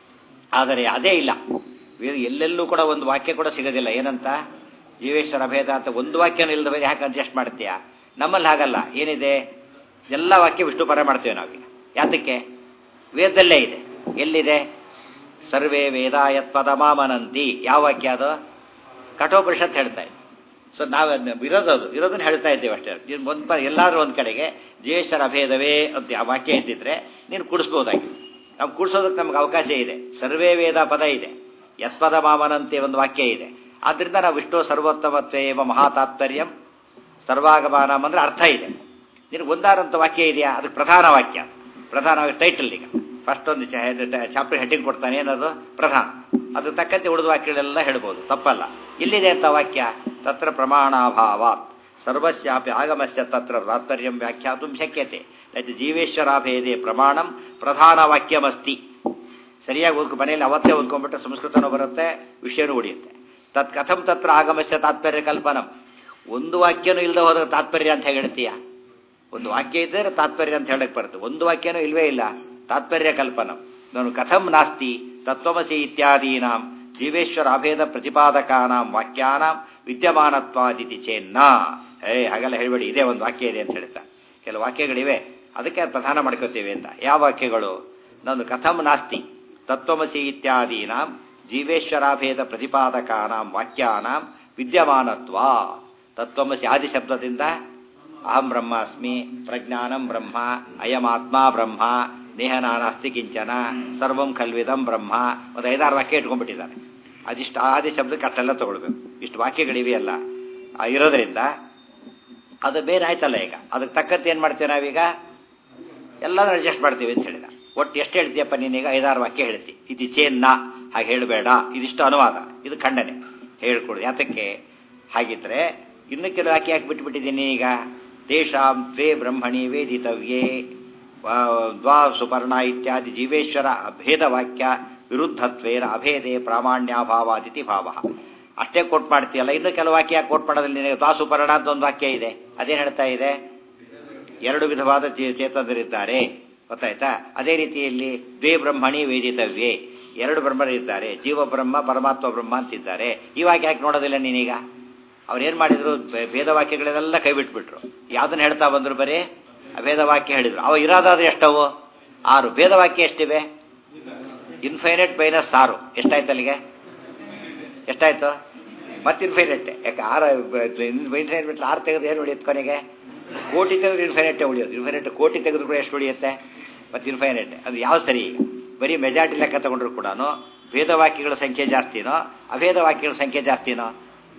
ಆದರೆ ಅದೇ ಇಲ್ಲ ವೇದ ಎಲ್ಲೆಲ್ಲೂ ಕೂಡ ಒಂದು ವಾಕ್ಯ ಕೂಡ ಸಿಗೋದಿಲ್ಲ ಏನಂತ ಜೀವೇಶ್ವರ ಭೇದ ಅಂತ ಒಂದು ವಾಕ್ಯನೂ ಇಲ್ಲದ ಮೇಲೆ ಯಾಕೆ ಅಡ್ಜಸ್ಟ್ ಮಾಡ್ತೀಯಾ ನಮ್ಮಲ್ಲಿ ಹಾಗಲ್ಲ ಏನಿದೆ ಎಲ್ಲ ವಾಕ್ಯ ವಿಷ್ಣು ಪರ ಮಾಡ್ತೇವೆ ನಾವೀಗ ಯಾತಕ್ಕೆ ವೇದದಲ್ಲೇ ಇದೆ ಎಲ್ಲಿದೆ ಸರ್ವೇ ವೇದ ಯತ್ಪದ ಮಾಮನಂತಿ ಯಾವ ವಾಕ್ಯ ಅದು ಕಠೋಪನಿಷತ್ ಹೇಳ್ತಾ ಇದೆ ಸೊ ನಾವು ಇರೋದದು ಇರೋದನ್ನ ಹೇಳ್ತಾ ಇದ್ದೇವೆ ಅಷ್ಟೇ ನೀನು ಒಂದು ಪ ಎಲ್ಲಾದ್ರೂ ಒಂದು ಕಡೆಗೆ ಜೀವೇಶ್ವರ ಅಭೇದವೇ ಅಂತ ಆ ವಾಕ್ಯ ಇದ್ದಿದ್ರೆ ನೀನು ಕೂಡಿಸ್ಬೋದಾಗಿತ್ತು ನಾವು ಕೂಡಿಸೋದಕ್ಕೆ ನಮ್ಗೆ ಅವಕಾಶ ಇದೆ ಸರ್ವೇ ವೇದ ಪದ ಇದೆ ಯತ್ಪದ ಮಾಮನಂತೆ ಒಂದು ವಾಕ್ಯ ಇದೆ ಆದ್ರಿಂದ ನಾವು ವಿಷ್ಣು ಸರ್ವೋತ್ತಮತ್ವೇ ಎಂಬ ಮಹಾತಾತ್ಪರ್ಯಂ ಸರ್ವಾಗಮಾನಂ ಅಂದ್ರೆ ಅರ್ಥ ಇದೆ ನಿನಗೆ ಒಂದಾರಂತ ವಾಕ್ಯ ಇದೆಯಾ ಅದಕ್ಕೆ ಪ್ರಧಾನ ವಾಕ್ಯ ಪ್ರಧಾನ ಟೈಟಲ್ ಈಗ ಫಸ್ಟ್ ಒಂದು ಚಾಪ್ಟರ್ ಹೆಡ್ಡಿಂಗ್ ಕೊಡ್ತಾನೆ ಏನದು ಪ್ರಧಾನ ಅದು ತಕ್ಕಂತೆ ಉಳಿದ ವಾಕ್ಯಗಳೆಲ್ಲ ಹೇಳ್ಬೋದು ತಪ್ಪಲ್ಲ ಇಲ್ಲಿದೆ ಅಂತ ವಾಕ್ಯ ತತ್ರ ಪ್ರಮಾಣಾಭಾವಾತ್ ಸರ್ವಸ್ಯಾಪಿ ಆಗಮಸ್ಯ ತತ್ರ ತಾತ್ಪರ್ಯಂ ವ್ಯಾಖ್ಯಾತು ಶಕ್ಯತೆ ಯಾಕೆ ಜೀವೇಶ್ವರಾಭೇದೆ ಪ್ರಮಾಣಂ ಪ್ರಧಾನ ವಾಕ್ಯಮಸ್ತಿ ಸರಿಯಾಗಿ ಓದ್ಕೊ ಮನೆಯಲ್ಲಿ ಅವತ್ತೇ ಓದ್ಕೊಂಡ್ಬಿಟ್ರೆ ಸಂಸ್ಕೃತನೂ ಬರುತ್ತೆ ವಿಷಯನೂ ಉಳಿಯುತ್ತೆ ತತ್ ಕಥಂ ತತ್ರ ಆಗಮಸ್ಯ ತಾತ್ಪರ್ಯ ಕಲ್ಪನಂ ಒಂದು ವಾಕ್ಯನೂ ಇಲ್ಲದೆ ಹೋದ್ರೆ ತಾತ್ಪರ್ಯ ಅಂತ ಹೇಗೆ ಹೇಳ್ತೀಯ ಒಂದು ವಾಕ್ಯ ಇದ್ದರೆ ತಾತ್ಪರ್ಯ ಅಂತ ಹೇಳಕ್ ಬರುತ್ತೆ ಒಂದು ವಾಕ್ಯನೂ ಇಲ್ವೇ ಇಲ್ಲ ತಾತ್ಪರ್ಯ ಕಲ್ಪನಂ ನಾನು ಕಥಂ ನಾಸ್ತಿ ತತ್ವಮಸಿ ಇತ್ಯಾದೀನಾಂ ಜೀವೇಶ್ವರ ಅಭೇದ ಪ್ರತಿಪಾದಕಾನಾಂ ವಾಕ್ಯಾನಾಂ ವಿದ್ಯಮಾನತ್ವಾದಿತಿ ಚೇನ್ನ ಏ ಹಾಗೆಲ್ಲ ಹೇಳ್ಬೇಡಿ ಇದೇ ಒಂದು ವಾಕ್ಯ ಇದೆ ಅಂತ ಹೇಳ್ತಾ ಕೆಲವು ವಾಕ್ಯಗಳಿವೆ ಅದಕ್ಕೆ ಪ್ರಧಾನ ಮಾಡ್ಕೋತೇವೆ ಅಂತ ಯಾವ ವಾಕ್ಯಗಳು ನಾನು ಕಥಂ ನಾಸ್ತಿ ತತ್ವಮಸಿ ಇತ್ಯಾದೀನಾಂ ಜೀವೇಶ್ವರಾಭೇದ ಪ್ರತಿಪಾದಕಾನಾಂ ವಾಕ್ಯಾನಾಂ ವಿದ್ಯಮಾನತ್ವ ತತ್ವಮಸಿ ಆದಿ ಶಬ್ದದಿಂದ ಅಹಂ ಬ್ರಹ್ಮಾಸ್ಮಿ ಪ್ರಜ್ಞಾನಂ ಬ್ರಹ್ಮ ಅಯಮಾತ್ಮ ಬ್ರಹ್ಮ ನೇಹ ನಾನಾಸ್ತಿ ಕಿಂಚನ ಸರ್ವಂ ಖಲ್ವಿದಂ ಬ್ರಹ್ಮ ಒಂದು ಐದಾರು ವಾಕ್ಯ ಇಟ್ಕೊಂಡ್ಬಿಟ್ಟಿದ್ದಾರೆ ಅದಿಷ್ಟು ಆದಿ ಶಬ್ದಕ್ಕೆ ಅಷ್ಟೆಲ್ಲ ತಗೊಳ್ಬೇಕು ಇಷ್ಟು ವಾಕ್ಯಗಳಿವೆಯಲ್ಲ ಇರೋದ್ರಿಂದ ಅದು ಬೇರೆ ಆಯ್ತಲ್ಲ ಈಗ ಅದಕ್ಕೆ ತಕ್ಕಂತೆ ಏನು ಮಾಡ್ತೀವಿ ನಾವೀಗ ಎಲ್ಲಾದ್ರೂ ಅಡ್ಜಸ್ಟ್ ಮಾಡ್ತೀವಿ ಅಂತ ಹೇಳಿದ ಒಟ್ಟು ಎಷ್ಟು ಹೇಳ್ತೀಯಪ್ಪ ನೀನೀಗ ಐದಾರು ವಾಕ್ಯ ಹೇಳ್ತಿ ಇದು ಚೇನ್ನ ಹಾಗೆ ಹೇಳಬೇಡ ಇದಿಷ್ಟು ಅನುವಾದ ಇದು ಖಂಡನೆ ಹೇಳ್ಕೊಡು ಯಾತಕ್ಕೆ ಹಾಗಿದ್ರೆ ಇನ್ನು ಕೆಲವು ವಾಕ್ಯ ಯಾಕೆ ಬಿಟ್ಬಿಟ್ಟಿದ್ದೀನಿ ಈಗ ತೇಷಾಂ ದ್ವೇ ಬ್ರಹ್ಮಣಿ ವೇದಿತವ್ಯೇ ದ್ವಾ ಸುಪರ್ಣ ಇತ್ಯಾದಿ ಜೀವೇಶ್ವರ ಅಭೇದ ವಾಕ್ಯ ವಿರುದ್ಧತ್ವೇನ ಅಭೇದೆ ಪ್ರಾಮಾಣ್ಯಾಭಾವಾದಿತಿ ಭಾವ ಅಷ್ಟೇ ಕೋಟ್ ಮಾಡ್ತೀಯಲ್ಲ ಇನ್ನು ಕೆಲವು ವಾಕ್ಯ ಕೋಟ್ ಮಾಡೋದ್ರಲ್ಲಿ ನಿನಗೆ ದ್ವಾ ಸುಪರ್ಣ ಅಂತ ಒಂದು ವಾಕ್ಯ ಇದೆ ಅದೇನು ಹೇಳ್ತಾ ಇದೆ ಎರಡು ವಿಧವಾದ ಚೇತನರಿದ್ದಾರೆ ಗೊತ್ತಾಯ್ತಾ ಅದೇ ರೀತಿಯಲ್ಲಿ ದ್ವೇ ಬ್ರಹ್ಮಣಿ ವೇದಿತವ್ಯೇ ಎರಡು ಬ್ರಹ್ಮರಿದ್ದಾರೆ ಜೀವ ಬ್ರಹ್ಮ ಪರಮಾತ್ಮ ಬ್ರಹ್ಮ ಅಂತಿದ್ದಾರೆ ಈ ವಾಕ್ಯ ಯಾಕೆ ನೋಡೋದಿಲ್ಲ ನೀನೀಗ ಅವ್ರೇನ್ ಮಾಡಿದ್ರು ಭೇದ ವಾಕ್ಯಗಳೆಲ್ಲ ಕೈ ಬಿಟ್ಬಿಟ್ರು ಯಾವ್ದನ್ನ ಹೇಳ್ತಾ ಬಂದ್ರು ಬರೀ ಅಭೇದ ವಾಕ್ಯ ಹೇಳಿದ್ರು ಅವ ಇರೋದಾದ್ರೆ ಎಷ್ಟವು ಆರು ಭೇದ ವಾಕ್ಯ ಎಷ್ಟಿವೆ ಇನ್ಫೈನೈಟ್ ಮೈನಸ್ ಆರು ಎಷ್ಟಾಯ್ತು ಅಲ್ಲಿಗೆ ಎಷ್ಟಾಯ್ತು ಮತ್ತೆ ಇನ್ಫೈನೈಟ್ ಯಾಕೆ ಆರು ಇನ್ಫೈನೈಟ್ ಬಿಟ್ಟು ಆರು ತೆಗೆದು ಏನು ಉಳಿಯುತ್ತೆ ಕೊನೆಗೆ ಕೋಟಿ ತೆಗೆದ್ರೆ ಇನ್ಫೈನೈಟ್ ಉಳಿಯೋದು ಇನ್ಫೈನೈಟ್ ಕೋಟಿ ತೆಗೆದ್ರು ಕೂಡ ಎಷ್ಟು ಉಳಿಯುತ್ತೆ ಮತ್ತೆ ಇನ್ಫೈನೈಟ್ ಅದು ಯಾವ ಸರಿ ಈಗ ಬರೀ ಮೆಜಾರಿಟಿ ಲೆಕ್ಕ ತಗೊಂಡ್ರು ಕೂಡ ಭೇದ ವಾಕ್ಯಗಳ ಸಂಖ್ಯೆ ಜಾಸ್ತಿನೋ ಅಭೇದ ವಾಕ್ಯಗಳ ಸಂಖ್ಯೆ ಜಾಸ್ತಿನೋ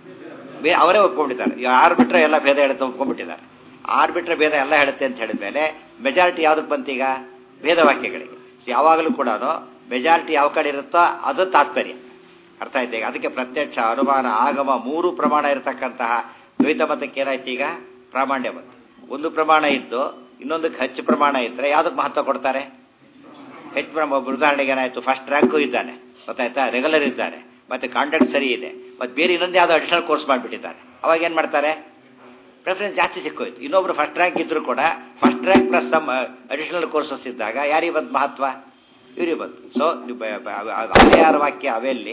ಬೇ ಅವರೇ ಒಪ್ಕೊಂಡಿದ್ದಾರೆ ಆರು ಬಿಟ್ರೆ ಎಲ್ಲ ಭೇದ ಹೇಳುತ್ತೆ ಒಪ್ಕೊಂಡ್ಬಿಟ್ಟಿದ್ದಾರೆ ಆರು ಬಿಟ್ರೆ ಭೇದ ಎಲ್ಲ ಹೇಳುತ್ತೆ ಅಂತ ಹೇಳಿದ್ಮೇಲೆ ಮೆಜಾರಿಟಿ ಯಾವ್ದಕ್ಕೆ ಬಂತೀಗ ಭೇದ ವಾಕ್ಯಗಳಿಗೆ ಯಾವಾಗಲೂ ಕೂಡ ಮೆಜಾರಿಟಿ ಯಾವ ಕಡೆ ಇರುತ್ತೋ ಅದು ತಾತ್ಪರ್ಯ ಅರ್ಥ ಆಯ್ತು ಈಗ ಅದಕ್ಕೆ ಪ್ರತ್ಯಕ್ಷ ಅನುಮಾನ ಆಗಮ ಮೂರು ಪ್ರಮಾಣ ಇರತಕ್ಕಂತಹ ದ್ವೈತ ಮತಕ್ಕೆ ಏನಾಯ್ತು ಈಗ ಪ್ರಾಮಾಣ್ಯ ಬಂತು ಒಂದು ಪ್ರಮಾಣ ಇದ್ದು ಇನ್ನೊಂದಕ್ಕೆ ಹೆಚ್ಚು ಪ್ರಮಾಣ ಇದ್ದರೆ ಯಾವುದಕ್ಕೆ ಮಹತ್ವ ಕೊಡ್ತಾರೆ ಹೆಚ್ಚು ಪ್ರಮಾಣ ಉದಾಹರಣೆಗೆ ಏನಾಯ್ತು ಫಸ್ಟ್ ರ್ಯಾಂಕು ಇದ್ದಾನೆ ಗೊತ್ತಾಯ್ತಾ ರೆಗ್ಯುಲರ್ ಇದ್ದಾರೆ ಮತ್ತೆ ಕಾಂಟ್ಯಾಕ್ಟ್ ಸರಿ ಇದೆ ಮತ್ತೆ ಬೇರೆ ಇನ್ನೊಂದು ಯಾವುದೋ ಅಡಿಷನಲ್ ಕೋರ್ಸ್ ಮಾಡಿಬಿಟ್ಟಿದ್ದಾರೆ ಅವಾಗ ಏನು ಮಾಡ್ತಾರೆ ಪ್ರೆಫರೆನ್ಸ್ ಜಾಸ್ತಿ ಸಿಕ್ಕೋಯ್ತು ಇನ್ನೊಬ್ರು ಫಸ್ಟ್ ರ್ಯಾಂಕ್ ಇದ್ರು ಕೂಡ first rank plus some additional courses ಇದ್ದಾಗ ಯಾರಿಗೆ ಬಂತು ಮಹತ್ವ ಇವ್ರಿಗೆ ಬಂತು ಸೊ ಆಯಾರ ವಾಕ್ಯ ಅವೆಲ್ಲಿ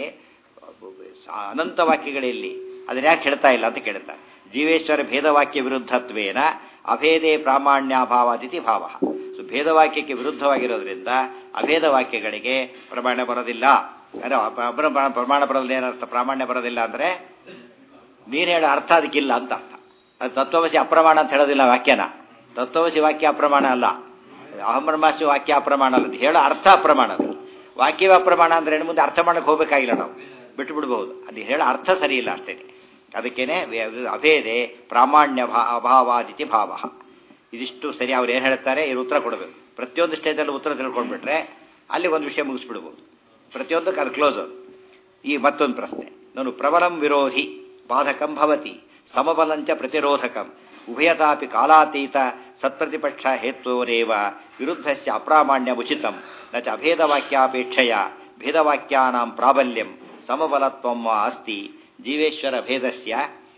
ಅನಂತ ವಾಕ್ಯಗಳಲ್ಲಿ ಅದನ್ನ ಯಾಕೆ ಹೇಳ್ತಾ ಇಲ್ಲ ಅಂತ ಕೇಳ್ತಾರೆ ಜೀವೇಶ್ವರ ಭೇದವಾಕ್ಯ ವಿರುದ್ಧತ್ವೇನ ಅಭೇದೇ ಪ್ರಾಮಾಣ್ಯಾಭಾವಾದಿತಿ ಭಾವ ಸೊ ಭೇದವಾಕ್ಯಕ್ಕೆ ವಿರುದ್ಧವಾಗಿರೋದ್ರಿಂದ ಅಭೇದ ವಾಕ್ಯಗಳಿಗೆ ಪ್ರಮಾಣ ಬರೋದಿಲ್ಲ ಅಂದ್ರೆ ಪ್ರಮಾಣ ಬರೋದಿಲ್ಲ ಏನರ್ಥ ಪ್ರಾಮಾಣ್ಯ ಬರೋದಿಲ್ಲ ಅಂದ್ರೆ ನೀನು ಹೇಳೋ ಅರ್ಥ ಅದಕ್ಕಿಲ್ಲ ಅಂತ ಅರ್ಥ ಅದು ತತ್ವವಸಿ ಅಪ್ರಮಾಣ ಅಂತ ಹೇಳೋದಿಲ್ಲ ವಾಕ್ಯನ ತತ್ವವಸಿ ವಾಕ್ಯ ಅಪ್ರಮಾಣ ಅಲ್ಲ ಅಹಮ್ರಮಾಸಿ ವಾಕ್ಯ ಅಪ್ರಮಾಣ ಅಲ್ಲ ಹೇಳೋ ಅರ್ಥ ಅಪ್ರಮಾಣ ಅದು ವಾಕ್ಯವೇ ಅಪ್ರಮಾಣ ಅಂದ್ರೆ ಮುಂದೆ ಅರ್ಥ ಮಾಡಕ್ಕೆ ಹೋಗ್ಬೇಕಾಗಿಲ್ಲ ನಾವು ಬಿಟ್ಟು ಬಿಡ್ಬಹುದು ಅದು ಹೇಳೋ ಅರ್ಥ ಸರಿ ಇಲ್ಲ ಅಷ್ಟೇ ಅದಕ್ಕೇನೆ ವೆ- ಅಭೇದೆ ಪ್ರಾಮಾಣ್ಯ ಭಾ ಅಭಾವಾದಿತಿ ಭಾವ ಇದಿಷ್ಟು ಸರಿ ಅವ್ರು ಏನು ಹೇಳ್ತಾರೆ ಇವ್ರು ಉತ್ತರ ಕೊಡಬೇಕು ಪ್ರತಿಯೊಂದು ಸ್ಟೇಜಲ್ಲಿ ಉತ್ತರ ತಿಳ್ಕೊಂಡ್ಬಿಟ್ರೆ ಅಲ್ಲಿ ಒಂದು ವಿಷಯ ಮುಗಿಸ್ಬಿಡ್ಬೋದು ಪ್ರತಿಯೊಂದಕ್ಕೆ ಅದು ಕ್ಲೋಸ್ ಅದು ಈ ಮತ್ತೊಂದು ಪ್ರಶ್ನೆ ನಾನು ಪ್ರಬಲಂ ವಿರೋಧಿ ಬಾಧಕಂ ಭವತಿ ಸಮಬಲಂಚ ಪ್ರತಿರೋಧಕಂ ಉಭಯತಾಪಿ ಕಾಲಾತೀತ ಸತ್ಪ್ರತಿಪಕ್ಷ ಹೇತ್ವರೇವ ವಿರುದ್ಧಸ್ಯ ಅಪ್ರಾಮಾಣ್ಯ ಉಚಿತಂ ನ ಚ ಅಭೇದವಾಕ್ಯಾಪೇಕ್ಷೆಯ ಭೇದವಾಕ್ಯಾನಾಂ ಪ್ರಾಬಲ್ಯಂ ಸಮಬಲತ್ವಂ ವಾ ಅಸ್ತಿ ಜೀವೇಶ್ವರ ಭೇದಸ್ಯ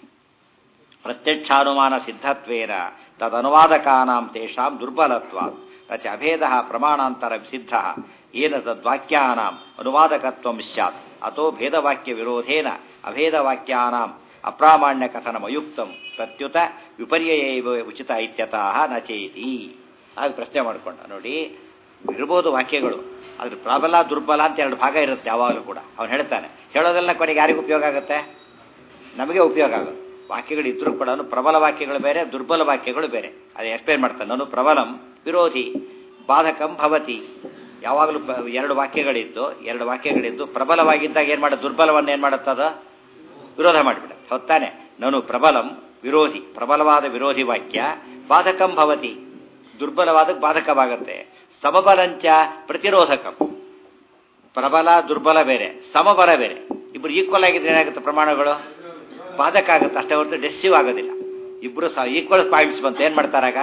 ಪ್ರತ್ಯಕ್ಷಾನುಮಾನ ಸಿದ್ಧತ್ವೇನ ತದನುವಾದಕಾನಾಂ ತೇಷಾಂ ದುರ್ಬಲತ್ವಾತ್ ನ ಚ ಅಭೇದಃ ಪ್ರಮಾಣಾಂತರ ಸಿದ್ಧ ಏನ ತದ್ವಾಕ್ಯಾನಾಂ ಅನುವಾದಕತ್ವಂ ಸ್ಯಾತ್ ಅತೋ ಭೇದವಾಕ್ಯ ವಿರೋಧೇನ ಅಭೇದವಾಕ್ಯಾನಾಂ ಅಪ್ರಾಮಾಣ್ಯ ಕಥನಮಯುಕ್ತಂ ಪ್ರತ್ಯುತ ವಿಪರ್ಯಯೈವ ಉಚಿತ ಇತ್ಯತಃ ನ ಚೇತಿ ಆಗ ಪ್ರಶ್ನೆ ಮಾಡಿಕೊಂಡ ನೋಡಿ ಇರ್ಬೋದು ವಾಕ್ಯಗಳು ಅದ್ರ ಪ್ರಬಲ ದುರ್ಬಲ ಅಂತ ಎರಡು ಭಾಗ ಇರುತ್ತೆ ಯಾವಾಗಲೂ ಕೂಡ ಅವನು ಹೇಳ್ತಾನೆ ಹೇಳೋದೆಲ್ಲ ಕೊನೆಗೆ ಯಾರಿಗೂ ಉಪಯೋಗ ಆಗುತ್ತೆ ನಮಗೆ ಉಪಯೋಗ ಆಗುತ್ತೆ ವಾಕ್ಯಗಳು ಇದ್ರೂ ಕೂಡ ಪ್ರಬಲ ವಾಕ್ಯಗಳು ಬೇರೆ ದುರ್ಬಲ ವಾಕ್ಯಗಳು ಬೇರೆ ಅದು ಎಕ್ಸ್ಪ್ಲೇನ್ ಮಾಡ್ತಾನೆ ನಾನು ಪ್ರಬಲಂ ವಿರೋಧಿ ಬಾಧಕಂ ಭವತಿ ಯಾವಾಗಲೂ ಪ- ಎರಡು ವಾಕ್ಯಗಳಿದ್ದು ಎರಡು ವಾಕ್ಯಗಳಿದ್ದು ಪ್ರಬಲವಾಗಿದ್ದಾಗ ಏನು ಮಾಡೋದು ದುರ್ಬಲವನ್ನು ಏನು ಮಾಡುತ್ತದ ವಿರೋಧ ಮಾಡಿಬಿಡ ಹೊತ್ತಾನೆ ನಾನು ಪ್ರಬಲಂ ವಿರೋಧಿ ಪ್ರಬಲವಾದ ವಿರೋಧಿ ವಾಕ್ಯ ಬಾಧಕಂ ಭವತಿ ದುರ್ಬಲವಾದ ಬಾಧಕವಾಗುತ್ತೆ ಸಮಬಲಂಚ ಪ್ರತಿರೋಧಕಂ ಪ್ರಬಲ ದುರ್ಬಲ ಬೇರೆ ಸಮಬಲ ಬೇರೆ ಇಬ್ಬರು ಈಕ್ವಲ್ ಆಗಿದ್ರೆ ಏನಾಗುತ್ತೆ ಪ್ರಮಾಣಗಳು ಬಾಧಕ ಆಗುತ್ತೆ ಅಷ್ಟೇ ಹೊರತು ಡೆಸಿವ್ ಆಗೋದಿಲ್ಲ ಇಬ್ಬರು ಸಹ ಈಕ್ವಲ್ ಪಾಯಿಂಟ್ಸ್ ಬಂತು ಏನು ಮಾಡ್ತಾರಾಗ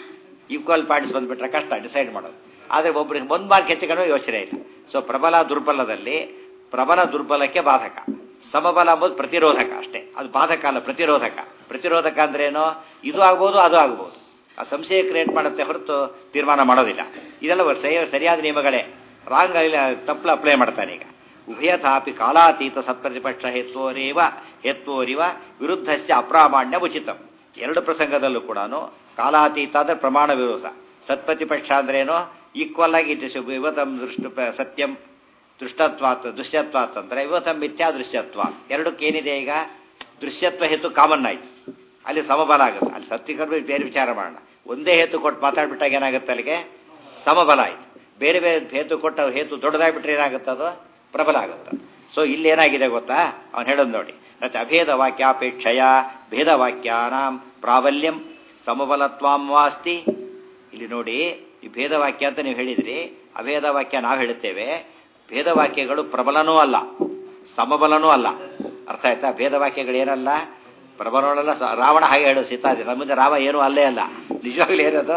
ಈಕ್ವಲ್ ಪಾಯಿಂಟ್ಸ್ ಬಂದ್ಬಿಟ್ರೆ ಕಷ್ಟ ಡಿಸೈಡ್ ಮಾಡೋದು ಆದರೆ ಒಬ್ಬರಿಗೆ ಒಂದು ಮಾರ್ಕ್ ಹೆಚ್ಚು ಕಡಿಮೆ ಯೋಚನೆ ಇಲ್ಲ ಸೊ ಪ್ರಬಲ ದುರ್ಬಲದಲ್ಲಿ ಪ್ರಬಲ ದುರ್ಬಲಕ್ಕೆ ಬಾಧಕ ಸಮಬಲ ಅಂಬೋದು ಪ್ರತಿರೋಧಕ ಅಷ್ಟೇ ಅದು ಬಾಧಕ ಅಲ್ಲ ಪ್ರತಿರೋಧಕ ಪ್ರತಿರೋಧಕ ಅಂದ್ರೇನು ಇದು ಆಗ್ಬೋದು ಅದು ಆಗ್ಬೋದು ಆ ಸಂಶಯ ಕ್ರಿಯೇಟ್ ಮಾಡುತ್ತೆ ಹೊರತು ತೀರ್ಮಾನ ಮಾಡೋದಿಲ್ಲ ಇದೆಲ್ಲ ಸರಿ- ಸರಿಯಾದ ನಿಯಮಗಳೇ ರಾಂಗ್ ತಪ್ಪಲು ಅಪ್ಲೈ ಮಾಡ್ತಾನೆ ಈಗ ಉಭಯಥಾಪಿ ಕಾಲಾತೀತ ಸತ್ಪ್ರತಿಪಕ್ಷ ಹೇತ್ವರೇವ ಹೇತ್ವರಿವ ವಿರುದ್ಧಸ್ಯ ಅಪ್ರಾಮಾಣ್ಯ ಉಚಿತಂ ಎರಡು ಪ್ರಸಂಗದಲ್ಲೂ ಕೂಡ ಕಾಲಾತೀತ ಅಂದ್ರೆ ಪ್ರಮಾಣ ವಿರೋಧ ಸತ್ಪ್ರತಿಪಕ್ಷ ಅಂದ್ರೇನು ಈಕ್ವಲ್ ಆಗಿ ಇಟ್ ಇಸ್ ಇವತಂ ದೃಷ್ಟ ಸತ್ಯಂ ದೃಷ್ಟತ್ವಾತ್ ದೃಶ್ಯತ್ವಾತ್ ಅಂದ್ರೆ ಇವತಂ ಮಿಥ್ಯಾ ದೃಶ್ಯತ್ವ ಎರಡಕ್ಕೇನಿದೆ ಈಗ ದೃಶ್ಯತ್ವ ಹೇತು ಕಾಮನ್ ಆಯ್ತು ಅಲ್ಲಿ ಸಮಬಲ ಆಗುತ್ತೆ ಅಲ್ಲಿ ಸತ್ಯಕರ್ಮ ಬೇರೆ ವಿಚಾರ ಮಾಡೋಣ ಒಂದೇ ಹೇತು ಕೊಟ್ಟು ಮಾತಾಡ್ಬಿಟ್ಟಾಗ ಏನಾಗುತ್ತೆ ಅಲ್ಲಿಗೆ ಸಮಬಲ ಆಯ್ತು ಬೇರೆ ಬೇರೆ ಹೇತು ಕೊಟ್ಟ ಹೇತು ದೊಡ್ಡದಾಗ್ಬಿಟ್ರೆ ಏನಾಗುತ್ತೆ ಅದು ಪ್ರಬಲ ಆಗುತ್ತೆ ಸೊ ಇಲ್ಲಿ ಏನಾಗಿದೆ ಗೊತ್ತಾ ಅವನು ಹೇಳೋದು ನೋಡಿ ಮತ್ತೆ ಅಭೇದ ವಾಕ್ಯಾಪೇಕ್ಷೆಯ ಭೇದವಾಕ್ಯಾನಾಂ ಪ್ರಾಬಲ್ಯಂ ಸಮಬಲತ್ವಾಂ ವಾಸ್ತಿ ಇಲ್ಲಿ ನೋಡಿ ಈ ಭೇದವಾಕ್ಯ ಅಂತ ನೀವು ಹೇಳಿದ್ರಿ ಅಭೇದ ವಾಕ್ಯ ನಾವು ಹೇಳುತ್ತೇವೆ ಭೇದವಾಕ್ಯಗಳು ಪ್ರಬಲನೂ ಅಲ್ಲ ಸಮಬಲನೂ ಅಲ್ಲ ಅರ್ಥ ಆಯ್ತಾ ಭೇದವಾಕ್ಯಗಳು ಏನಲ್ಲ ಪ್ರಬಲನಲ್ಲ ರಾವಣ ಹಾಗೆ ಹೇಳು ಸೀತಾದಿ ನಮ್ಮಿಂದ ರಾಮ ಏನೂ ಅಲ್ಲೇ ಅಲ್ಲ ನಿಜವಾಗ್ಲೂ ಏನದು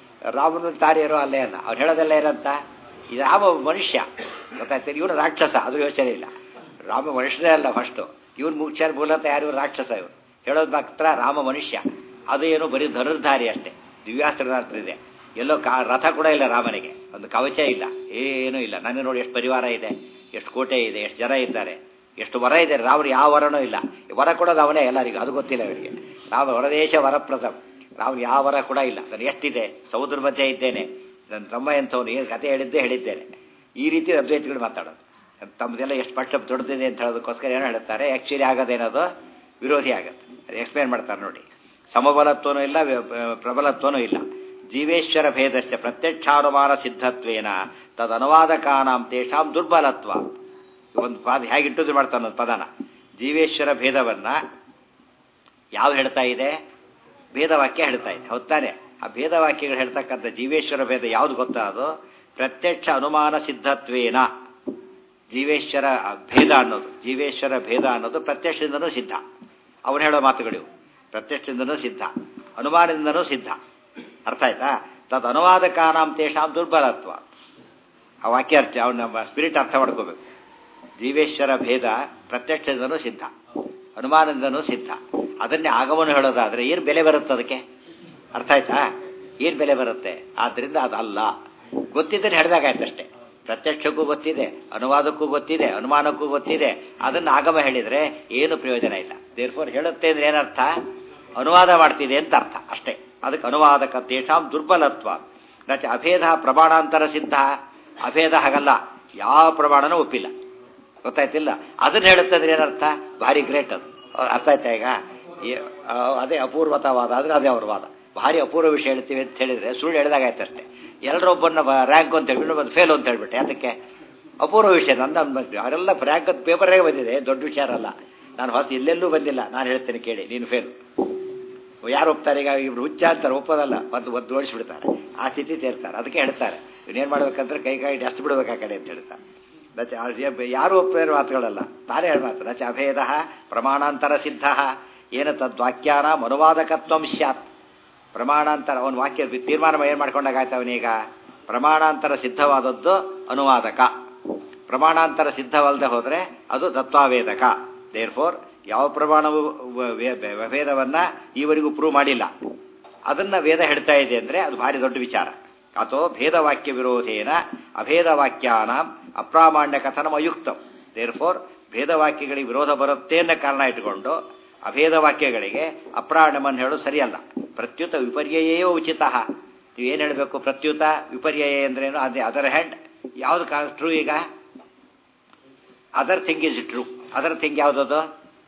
ರಾಮನ ತಾರಿ ಏನೂ ಅಲ್ಲೇ ಅಲ್ಲ ಅವ್ನು ಹೇಳೋದೆಲ್ಲ ಏನಂತ ಇದು ರಾಮ ಮನುಷ್ಯ ಗೊತ್ತಾಯ್ತು ಇವನು ರಾಕ್ಷಸ ಅದು ಯೋಚನೆ ಇಲ್ಲ ರಾಮ ಮನುಷ್ಯನೇ ಅಲ್ಲ ಫಸ್ಟು ಇವನು ಮುಖ್ಯ ಮೂಲತಃ ಯಾರು ಇವ್ರು ರಾಕ್ಷಸ ಇವರು ಹೇಳೋದು ಮಾತ್ರ ರಾಮ ಮನುಷ್ಯ ಅದು ಏನು ಬರೀ ಧನುರ್ಧಾರಿ ಅಷ್ಟೇ ದಿವ್ಯಾಸ್ತ್ರ ಇದೆ ಎಲ್ಲೋ ಕಾ ರಥ ಕೂಡ ಇಲ್ಲ ರಾಮನಿಗೆ ಒಂದು ಕವಚ ಇಲ್ಲ ಏನೂ ಇಲ್ಲ ನನಗೆ ನೋಡಿ ಎಷ್ಟು ಪರಿವಾರ ಇದೆ ಎಷ್ಟು ಕೋಟೆ ಇದೆ ಎಷ್ಟು ಜನ ಇದ್ದಾರೆ ಎಷ್ಟು ವರ ಇದೆ ರಾಮರು ಯಾವ ವರನೂ ಇಲ್ಲ ವರ ಕೊಡೋದು ಅವನೇ ಎಲ್ಲರಿಗೂ ಅದು ಗೊತ್ತಿಲ್ಲ ಅವರಿಗೆ ರಾಮ ವರದೇಶ ವರಪ್ರಥಮ್ ರಾಮನು ಯಾವ ವರ ಕೂಡ ಇಲ್ಲ ನಾನು ಎಷ್ಟಿದೆ ಸಮುದ್ರ ಮಧ್ಯೆ ಇದ್ದೇನೆ ನನ್ನ ತಮ್ಮ ಎಂಥವನು ಏನು ಕತೆ ಹೇಳಿದ್ದೇ ಹೇಳಿದ್ದೇನೆ ಈ ರೀತಿ ಅದ್ವೈತಗಳು ಮಾತಾಡೋದು ತಮ್ಮದೆಲ್ಲ ಎಷ್ಟು ಪಕ್ಷ ದೊಡ್ಡದಿದೆ ಅಂತ ಹೇಳೋದಕ್ಕೋಸ್ಕರ ಏನು ಹೇಳ್ತಾರೆ ಆ್ಯಕ್ಚುಲಿ ಆಗೋದೇನದು ವಿರೋಧಿ ಆಗುತ್ತೆ ಅದು ಎಕ್ಸ್ಪ್ಲೇನ್ ಮಾಡ್ತಾರೆ ನೋಡಿ ಸಮಬಲತ್ವನೂ ಇಲ್ಲ ವ- ಪ್ರಬಲತ್ವನೂ ಇಲ್ಲ ಜೀವೇಶ್ವರ ಭೇದಸ್ಯ ಪ್ರತ್ಯಕ್ಷಾನುಮಾನ ಸಿದ್ಧತ್ವೇನ ತದನುವಾದಕಾನಾಂ ತೇಷಾಂ ದುರ್ಬಲತ್ವ ಒಂದು ಪಾದ ಹೇಗೆ ಇಂಟ್ರೊಡ್ಯೂಸ್ ಮಾಡ್ತಾನೆ ಒಂದು ಪದನ ಜೀವೇಶ್ವರ ಭೇದವನ್ನ ಯಾವ ಹೇಳ್ತಾ ಇದೆ ಭೇದವಾಕ್ಯ ಹೇಳ್ತಾ ಇದೆ ಹೊತ್ತಾನೆ ಆ ಭೇದವಾಕ್ಯಗಳು ಹೇಳ್ತಕ್ಕಂಥ ಜೀವೇಶ್ವರ ಭೇದ ಯಾವ್ದು ಗೊತ್ತಾ ಅದು ಪ್ರತ್ಯಕ್ಷ ಅನುಮಾನ ಸಿದ್ಧತ್ವೇನ ಜೀವೇಶ್ವರ ಭೇದ ಅನ್ನೋದು ಜೀವೇಶ್ವರ ಭೇದ ಅನ್ನೋದು ಪ್ರತ್ಯಕ್ಷದಿಂದನೂ ಸಿದ್ಧ ಅವನು ಹೇಳೋ ಮಾತುಗಳಿವು ಪ್ರತ್ಯಕ್ಷದಿಂದನೂ ಸಿದ್ಧ ಅನುಮಾನದಿಂದನೂ ಸಿದ್ಧ ಅರ್ಥ ಆಯ್ತಾ ತದ್ ಅನುವಾದಕಾನಾಂ ತೇಷಾಂ ದುರ್ಬಲತ್ವ ಆ ವಾಕ್ಯ ಅರ್ಥ ಅವನ ಸ್ಪಿರಿಟ್ ಅರ್ಥ ಮಾಡ್ಕೋಬೇಕು ಜೀವೇಶ್ವರ ಭೇದ ಪ್ರತ್ಯಕ್ಷದಿಂದನೂ ಸಿದ್ಧ ಅನುಮಾನದಿಂದನೂ ಸಿದ್ಧ ಅದನ್ನೇ ಆಗಮನ ಹೇಳೋದಾದ್ರೆ ಏನು ಬೆಲೆ ಬರುತ್ತೆ ಅದಕ್ಕೆ ಅರ್ಥ ಆಯ್ತಾ ಏನು ಬೆಲೆ ಬರುತ್ತೆ ಆದ್ದರಿಂದ ಅದಲ್ಲ ಗೊತ್ತಿದ್ದರೆ ಹಿಡ್ದಾಗಾಯ್ತಷ್ಟೇ ಪ್ರತ್ಯಕ್ಷಕ್ಕೂ ಗೊತ್ತಿದೆ ಅನುವಾದಕ್ಕೂ ಗೊತ್ತಿದೆ ಅನುಮಾನಕ್ಕೂ ಗೊತ್ತಿದೆ ಅದನ್ನು ಆಗಮ ಹೇಳಿದರೆ ಏನು ಪ್ರಯೋಜನ ಇಲ್ಲ ದೇರ್ಫೋರ್ ಹೇಳುತ್ತೆ ಅಂದ್ರೆ ಏನರ್ಥ ಅನುವಾದ ಮಾಡ್ತಿದೆ ಅಂತ ಅರ್ಥ ಅಷ್ಟೇ ಅದಕ್ಕೆ ಅನುವಾದಕ ತೇಷಾಂ ದುರ್ಬಲತ್ವ ನಚ ಅಭೇದ ಪ್ರಮಾಣಾಂತರ ಸಿದ್ಧ ಅಭೇದ ಹಾಗಲ್ಲ ಯಾವ ಪ್ರಮಾಣನೂ ಒಪ್ಪಿಲ್ಲ ಗೊತ್ತಾಯ್ತಿಲ್ಲ ಅದನ್ನ ಹೇಳುತ್ತೆ ಅಂದ್ರೆ ಏನರ್ಥ ಭಾರಿ ಗ್ರೇಟ್ ಅದು ಅರ್ಥ ಆಯ್ತಾ ಈಗ ಈ- ಆ, ಅದೇ ಅಪೂರ್ವತವಾದ ಆದರೆ ಅದೇ ಅವ್ರ ವಾದ ಭಾರಿ ಅಪೂರ್ವ ವಿಷಯ ಹೇಳ್ತೀವಿ ಅಂತ ಹೇಳಿದ್ರೆ ಸುಳ್ಳು ಹೇಳಿದಾಗಾಯ್ತು ಅಷ್ಟೇ ಎಲ್ಲರೊಬ್ಬನ ರ್ಯಾಂಕ್ ಅಂತ ಹೇಳಿ ಒಂದು ಫೇಲ್ ಅಂತ ಹೇಳ್ಬಿಟ್ಟೆ ಅದಕ್ಕೆ ಅಪೂರ್ವ ವಿಷಯ ನನ್ನ ಅವರೆಲ್ಲ ರ್ಯಾಂಕ್ ಅಂತ ಪೇಪರ್ನಾಗೆ ಬಂದಿದೆ ದೊಡ್ಡ ವಿಚಾರ ಅಲ್ಲ ನಾನು ಹೊಸ ಎಲ್ಲೆಲ್ಲೂ ಬಂದಿಲ್ಲ ನಾನು ಹೇಳ್ತೇನೆ ಕೇಳಿ ನೀನು ಫೇಲ್ ಯಾರು ಒಪ್ತಾರೆ ಈಗ ಇವ್ರು ಹುಚ್ಚ ಅಂತಾರೆ ಒಪ್ಪೋದಲ್ಲ ಒಂದು ಒದ್ದು ಓಡಿಸ್ಬಿಡ್ತಾರೆ ಆ ಸ್ಥಿತಿ ಸೇರ್ತಾರೆ ಅದಕ್ಕೆ ಹೇಳ್ತಾರೆ ಇವನೇನು ಮಾಡ್ಬೇಕಂದ್ರೆ ಕೈ ಕೈ ಡಸ್ಟ್ ಬಿಡ್ಬೇಕು ಆ ಕಡೆ ಅಂತ ಹೇಳ್ತಾರೆ ನಚ ಯಾರು ಒಪ್ಪಿರೋ ಮಾತುಗಳಲ್ಲ ನಾನೇ ಹೇಳ ಮಾತು ನಚ ಅಭೇದ ಪ್ರಮಾಣಾಂತರ ಸಿದ್ಧ ಏನ ತದ್ವಾಕ್ಯಾನ ಅನುವಾದಕತ್ವಂ ಸ್ಯಾತ್ ಪ್ರಮಾಣಾಂತರ ಅವನ ವಾಕ್ಯ ತೀರ್ಮಾನ ಏನು ಮಾಡ್ಕೊಂಡಾಗಾಯ್ತು ಅವನೀಗ ಪ್ರಮಾಣಾಂತರ ಸಿದ್ಧವಾದದ್ದು ಅನುವಾದಕ ಪ್ರಮಾಣಾಂತರ ಸಿದ್ಧವಲ್ಲದೆ ಹೋದರೆ ಅದು ತತ್ವಾವೇದಕ ದೇರ್ ಫೋರ್ ಯಾವ ಪ್ರಮಾಣವು ವೇದವನ್ನ ಈವರೆಗೂ ಪ್ರೂವ್ ಮಾಡಿಲ್ಲ ಅದನ್ನ ವೇದ ಹೇಳ್ತಾ ಇದೆ ಅಂದ್ರೆ ಅದು ಭಾರಿ ದೊಡ್ಡ ವಿಚಾರ ಅಥೋ ಭೇದವಾಕ್ಯ ವಿರೋಧೇನ ಅಭೇದವಾಕ್ಯಾನ ಅಪ್ರಾಮಾಣ್ಯ ಕಥನಂ ಅಯುಕ್ತಂ ದೇರ್ ಫೋರ್ ಭೇದವಾಕ್ಯಗಳಿಗೆ ವಿರೋಧ ಬರುತ್ತೆ ಅನ್ನೋ ಕಾರಣ ಇಟ್ಕೊಂಡು ಅಭೇದ ವಾಕ್ಯಗಳಿಗೆ ಅಪ್ರಾಣಮನ್ನು ಹೇಳೋದು ಸರಿಯಲ್ಲ ಪ್ರತ್ಯುತ ವಿಪರ್ಯಯೇ ಉಚಿತ ನೀವೇನು ಹೇಳಬೇಕು ಪ್ರತ್ಯುತ ವಿಪರ್ಯಯ ಅಂದ್ರೇನು ಅದೇ ಅದರ್ ಹ್ಯಾಂಡ್ ಯಾವುದು ಟ್ರೂ ಈಗ other thing is true other thing ಯಾವುದದು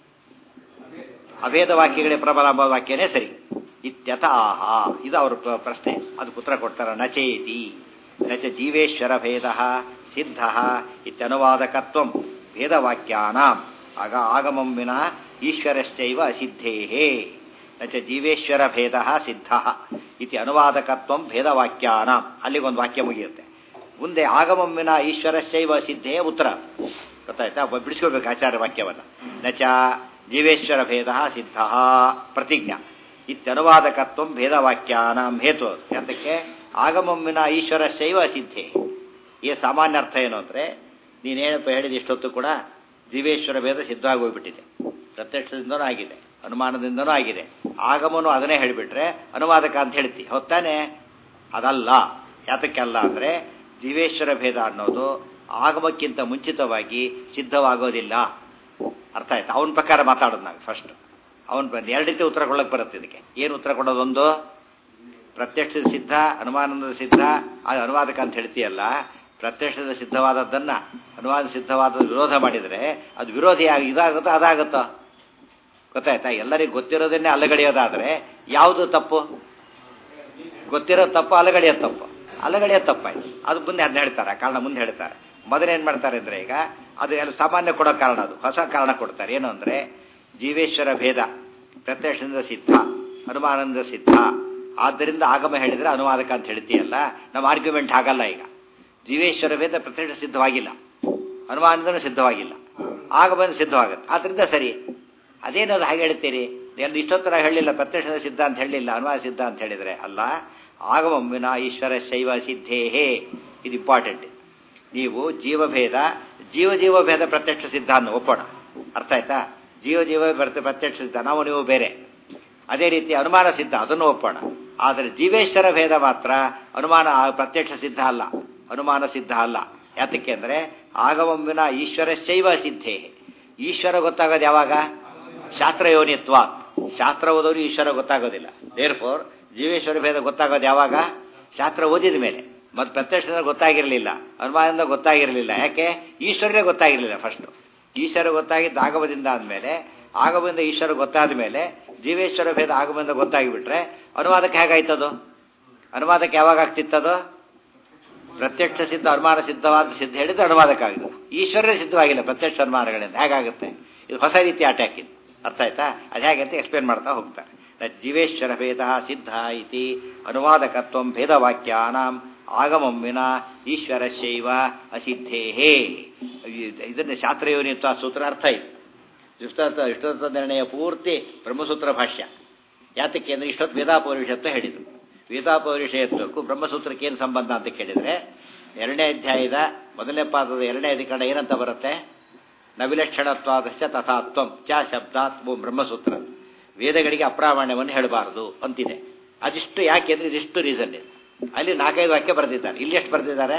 ಅಭೇದ ವಾಕ್ಯಗಳೇ ಪ್ರಬಲ ಎಂಬ ವಾಕ್ಯನೇ ಸರಿ ಇತ್ಯಥ ಆಹಾ ಇದು ಅವ್ರ ಪ್ರಶ್ನೆ ಅದು ಉತ್ತರ ಕೊಡ್ತಾರ ನಚೇತಿ ನಚ ಜೀವೇಶ್ವರ ಭೇದ ಸಿದ್ಧ ಇತ್ಯನುವಾದಕತ್ವ ಭೇದವಾಕ್ಯಾನ ಆಗ ಆಗಮಂ ವಿನ ಈಶ್ವರಶ್ಚೈವ ಅಸಿದ್ಧೇ ನಚ ಜೀವೇಶ್ವರ ಭೇದ ಸಿದ್ಧ ಇತಿ ಅನುವಾದಕತ್ವ ಭೇದವಾಕ್ಯಾನ ಅಲ್ಲಿಗೊಂದು ವಾಕ್ಯ ಮುಗಿಯುತ್ತೆ ಮುಂದೆ ಆಗಮಂ ವಿನ ಈಶ್ವರಶ್ಚೈವ ಸಿದ್ಧೇ ಉತ್ತರ ಗೊತ್ತಾಯ್ತಾ ಬಿಡಿಸ್ಕೋಬೇಕು ಆಚಾರ್ಯ ವಾಕ್ಯವನ್ನು ನಚ ಜೀವೇಶ್ವರ ಭೇದ ಸಿದ್ಧ ಪ್ರತಿಜ್ಞಾ ಇತ್ಯನುವಾದಕತ್ವ ಭೇದವಾಕ್ಯಾನಾಂ ಹೇತು ಅದಕ್ಕೆ ಆಗಮಮ್ಮಿನ ಈಶ್ವರ ಶೈವ ಸಿದ್ಧೆ ಈ ಸಾಮಾನ್ಯ ಅರ್ಥ ಏನು ಅಂದರೆ ನೀನೇನಪ್ಪ ಹೇಳಿದ ಇಷ್ಟೊತ್ತು ಕೂಡ ಜೀವೇಶ್ವರ ಭೇದ ಸಿದ್ಧವಾಗಿ ಹೋಗ್ಬಿಟ್ಟಿದೆ ಪ್ರತ್ಯಕ್ಷದಿಂದನೂ ಆಗಿದೆ ಅನುಮಾನದಿಂದನೂ ಆಗಿದೆ ಆಗಮನು ಅದನ್ನೇ ಹೇಳಿಬಿಟ್ರೆ ಅನುವಾದಕ ಅಂತ ಹೇಳ್ತಿ ಹೊತ್ತಾನೆ ಅದಲ್ಲ ಯಾತಕ್ಕೆಲ್ಲ ಅಂದರೆ ಜೀವೇಶ್ವರ ಭೇದ ಅನ್ನೋದು ಆಗಮಕ್ಕಿಂತ ಮುಂಚಿತವಾಗಿ ಸಿದ್ಧವಾಗೋದಿಲ್ಲ ಅರ್ಥ ಆಯ್ತು ಅವನ ಪ್ರಕಾರ ಮಾತಾಡೋದು ನಾವು ಫಸ್ಟ್ ಅವನು ಎರಡು ರೀತಿ ಉತ್ತರ ಕೊಡಕ್ಕೆ ಬರುತ್ತೆ ಇದಕ್ಕೆ ಏನು ಉತ್ತರ ಕೊಡೋದೊಂದು ಪ್ರತ್ಯಕ್ಷದ ಸಿದ್ಧ ಅನುಮಾನದ ಸಿದ್ಧ ಅದು ಅನುವಾದಕ ಅಂತ ಹೇಳ್ತೀಯಲ್ಲ ಪ್ರತ್ಯಕ್ಷದ ಸಿದ್ಧವಾದದ್ದನ್ನ ಅನುವಾದ ಸಿದ್ಧವಾದ ವಿರೋಧ ಮಾಡಿದರೆ ಅದು ವಿರೋಧಿಯಾಗಿ ಇದಾಗುತ್ತೋ ಅದಾಗುತ್ತೋ ಗೊತ್ತಾಯ್ತಾ ಎಲ್ಲರಿಗೂ ಗೊತ್ತಿರೋದನ್ನೇ ಅಲಗಡಿಯೋದಾದರೆ ಯಾವುದು ತಪ್ಪು ಗೊತ್ತಿರೋ ತಪ್ಪು ಅಲಗಡಿಯೋ ತಪ್ಪು ಅಲಗಡಿಯೋ ತಪ್ಪಾಯ್ತು ಅದು ಮುಂದೆ ಅದನ್ನ ಹೇಳ್ತಾರೆ ಕಾರಣ ಮುಂದೆ ಹೇಳ್ತಾರೆ ಮೊದಲೇನು ಮಾಡ್ತಾರೆ ಅಂದರೆ ಈಗ ಅದು ಎಲ್ಲ ಸಾಮಾನ್ಯ ಕೊಡೋ ಕಾರಣ ಅದು ಹೊಸ ಕಾರಣ ಕೊಡ್ತಾರೆ ಏನು ಅಂದರೆ ಜೀವೇಶ್ವರ ಭೇದ ಪ್ರತ್ಯಕ್ಷದಿಂದ ಸಿದ್ಧ ಅನುಮಾನದಿಂದ ಸಿದ್ಧ ಆದ್ದರಿಂದ ಆಗಮ ಹೇಳಿದರೆ ಅನುವಾದಕ ಅಂತ ಹೇಳ್ತೀಯಲ್ಲ ನಮ್ಮ ಆರ್ಗ್ಯುಮೆಂಟ್ ಆಗಲ್ಲ ಈಗ ಜೀವೇಶ್ವರ ಭೇದ ಪ್ರತ್ಯಕ್ಷ ಸಿದ್ಧವಾಗಿಲ್ಲ ಅನುಮಾನದಿಂದ ಸಿದ್ಧವಾಗಿಲ್ಲ ಆಗಮನ ಸಿದ್ಧವಾಗುತ್ತೆ ಆದ್ದರಿಂದ ಸರಿ ಅದೇನದು ಹಾಗೆ ಹೇಳ್ತೀರಿ ಏನು ಇಷ್ಟೊತ್ತರ ಹೇಳಿಲ್ಲ ಪ್ರತ್ಯಕ್ಷದ ಸಿದ್ಧ ಅಂತ ಹೇಳಲಿಲ್ಲ ಅನುವಾದ ಸಿದ್ಧ ಅಂತ ಹೇಳಿದರೆ ಅಲ್ಲ ಆಗಮಮ್ಮಿನ ಈಶ್ವರ ಶೈವ ಸಿದ್ಧೇಹೇ ಇದು ಇಂಪಾರ್ಟೆಂಟ್ ನೀವು ಜೀವಭೇದ ಜೀವ ಜೀವಭೇದ ಪ್ರತ್ಯಕ್ಷ ಸಿದ್ಧ ಅನ್ನು ಒಪ್ಪೋಣ ಅರ್ಥ ಆಯ್ತಾ ಜೀವ ಜೀವ ಪ್ರತ್ಯಕ್ಷ ಸಿದ್ಧ ನಾವು ನೀವು ಬೇರೆ ಅದೇ ರೀತಿ ಅನುಮಾನ ಸಿದ್ಧ ಅದನ್ನು ಒಪ್ಪೋಣ ಆದರೆ ಜೀವೇಶ್ವರ ಭೇದ ಮಾತ್ರ ಅನುಮಾನ ಪ್ರತ್ಯಕ್ಷ ಸಿದ್ಧ ಅಲ್ಲ ಅನುಮಾನ ಸಿದ್ಧ ಅಲ್ಲ ಯಾತಕ್ಕೆ ಅಂದರೆ ಆಗಮಮ್ಮಿನ ಈಶ್ವರ ಶೈವ ಸಿದ್ಧೇ ಈಶ್ವರ ಗೊತ್ತಾಗೋದು ಯಾವಾಗ ಶಾಸ್ತ್ರ ಯೋನಿತ್ವ ಶಾಸ್ತ್ರ ಓದೋರು ಈಶ್ವರ ಗೊತ್ತಾಗೋದಿಲ್ಲ ದೇರ್ ಫೋರ್ ಜೀವೇಶ್ವರ ಭೇದ ಗೊತ್ತಾಗೋದು ಯಾವಾಗ ಶಾಸ್ತ್ರ ಓದಿದ ಮೇಲೆ ಮತ್ತು ಪ್ರತ್ಯಕ್ಷದಿಂದ ಗೊತ್ತಾಗಿರಲಿಲ್ಲ ಅನುಮಾನದಿಂದ ಗೊತ್ತಾಗಿರಲಿಲ್ಲ ಯಾಕೆ ಈಶ್ವರನೇ ಗೊತ್ತಾಗಿರಲಿಲ್ಲ ಫಸ್ಟ್ ಈಶ್ವರ ಗೊತ್ತಾಗಿದ್ದು ಆಗಮದಿಂದ ಆದಮೇಲೆ ಆಗಮದಿಂದ ಈಶ್ವರ ಗೊತ್ತಾದ ಮೇಲೆ ಜೀವೇಶ್ವರ ಭೇದ ಆಗಮದಿಂದ ಗೊತ್ತಾಗಿಬಿಟ್ರೆ ಅನುವಾದಕ್ಕೆ ಹೇಗಾಯ್ತದು ಅನುವಾದಕ್ಕೆ ಯಾವಾಗ ಆಗ್ತಿತ್ತದು ಪ್ರತ್ಯಕ್ಷ ಸಿದ್ಧ ಅನುಮಾನ ಸಿದ್ಧವಾದ ಸಿದ್ಧ ಹೇಳಿದ್ರೆ ಅನುವಾದಕ್ಕೆ ಆಗಿದೆ ಈಶ್ವರನೇ ಸಿದ್ಧವಾಗಿಲ್ಲ ಪ್ರತ್ಯಕ್ಷ ಅನುಮಾನಗಳಿಂದ ಹೇಗಾಗುತ್ತೆ ಇದು ಹೊಸ ರೀತಿ ಆಟ ಹಾಕಿದ್ದು ಅರ್ಥ ಆಯ್ತಾ ಅದು ಹೇಗೆ ಅಂತ ಎಕ್ಸ್ಪ್ಲೇನ್ ಮಾಡ್ತಾ ಹೋಗ್ತಾರೆ ಜೀವೇಶ್ವರ ಭೇದ ಸಿದ್ಧ ಇತಿ ಅನುವಾದಕತ್ವ ಭೇದವಾಕ್ಯಾನಾಂ ಆಗಮಂ ವಿನ ಈಶ್ವರ ಶೈವ ಅಸಿದ್ಧೇಹೇ ಇದನ್ನ ಶಾಸ್ತ್ರಯೋನಿತ್ವ ಸೂತ್ರ ಅರ್ಥ ಇದೆ ಇಷ್ಟೊತ್ತ ಇಷ್ಟೊತ್ತ ನಿರ್ಣಯ ಪೂರ್ತಿ ಬ್ರಹ್ಮಸೂತ್ರ ಭಾಷ್ಯ ಯಾತಕ್ಕೆ ಅಂದರೆ ಇಷ್ಟೊತ್ತು ವೇದಾಪೌರುಷತ್ವ ಹೇಳಿದರು ವೇದಾಪೌರುಷತ್ವಕ್ಕೂ ಬ್ರಹ್ಮಸೂತ್ರಕ್ಕೆ ಏನು ಸಂಬಂಧ ಅಂತ ಕೇಳಿದರೆ ಎರಡನೇ ಅಧ್ಯಾಯದ ಮೊದಲನೇ ಪಾದದ ಎರಡನೇ ಅಧಿಕರಣ ಏನಂತ ಬರುತ್ತೆ ನವಿಲಕ್ಷಣತ್ವಾದಶ್ಚ ತಥಾತ್ವಂ ಚ ಶಬ್ದಾತ್ ಬ್ರಹ್ಮಸೂತ್ರ ವೇದಗಳಿಗೆ ಅಪ್ರಾಮಾಣ್ಯವನ್ನು ಹೇಳಬಾರದು ಅಂತಿದೆ ಅದಿಷ್ಟು ಯಾಕೆ ಅಂದರೆ ಇದಿಷ್ಟು ರೀಸನ್ ಇದೆ ಅಲ್ಲಿ ನಾಲ್ಕೈದು ವಾಕ್ಯ ಬರೆದಿದ್ದಾರೆ ಇಲ್ಲಿ ಎಷ್ಟು ಬರೆದಿದ್ದಾರೆ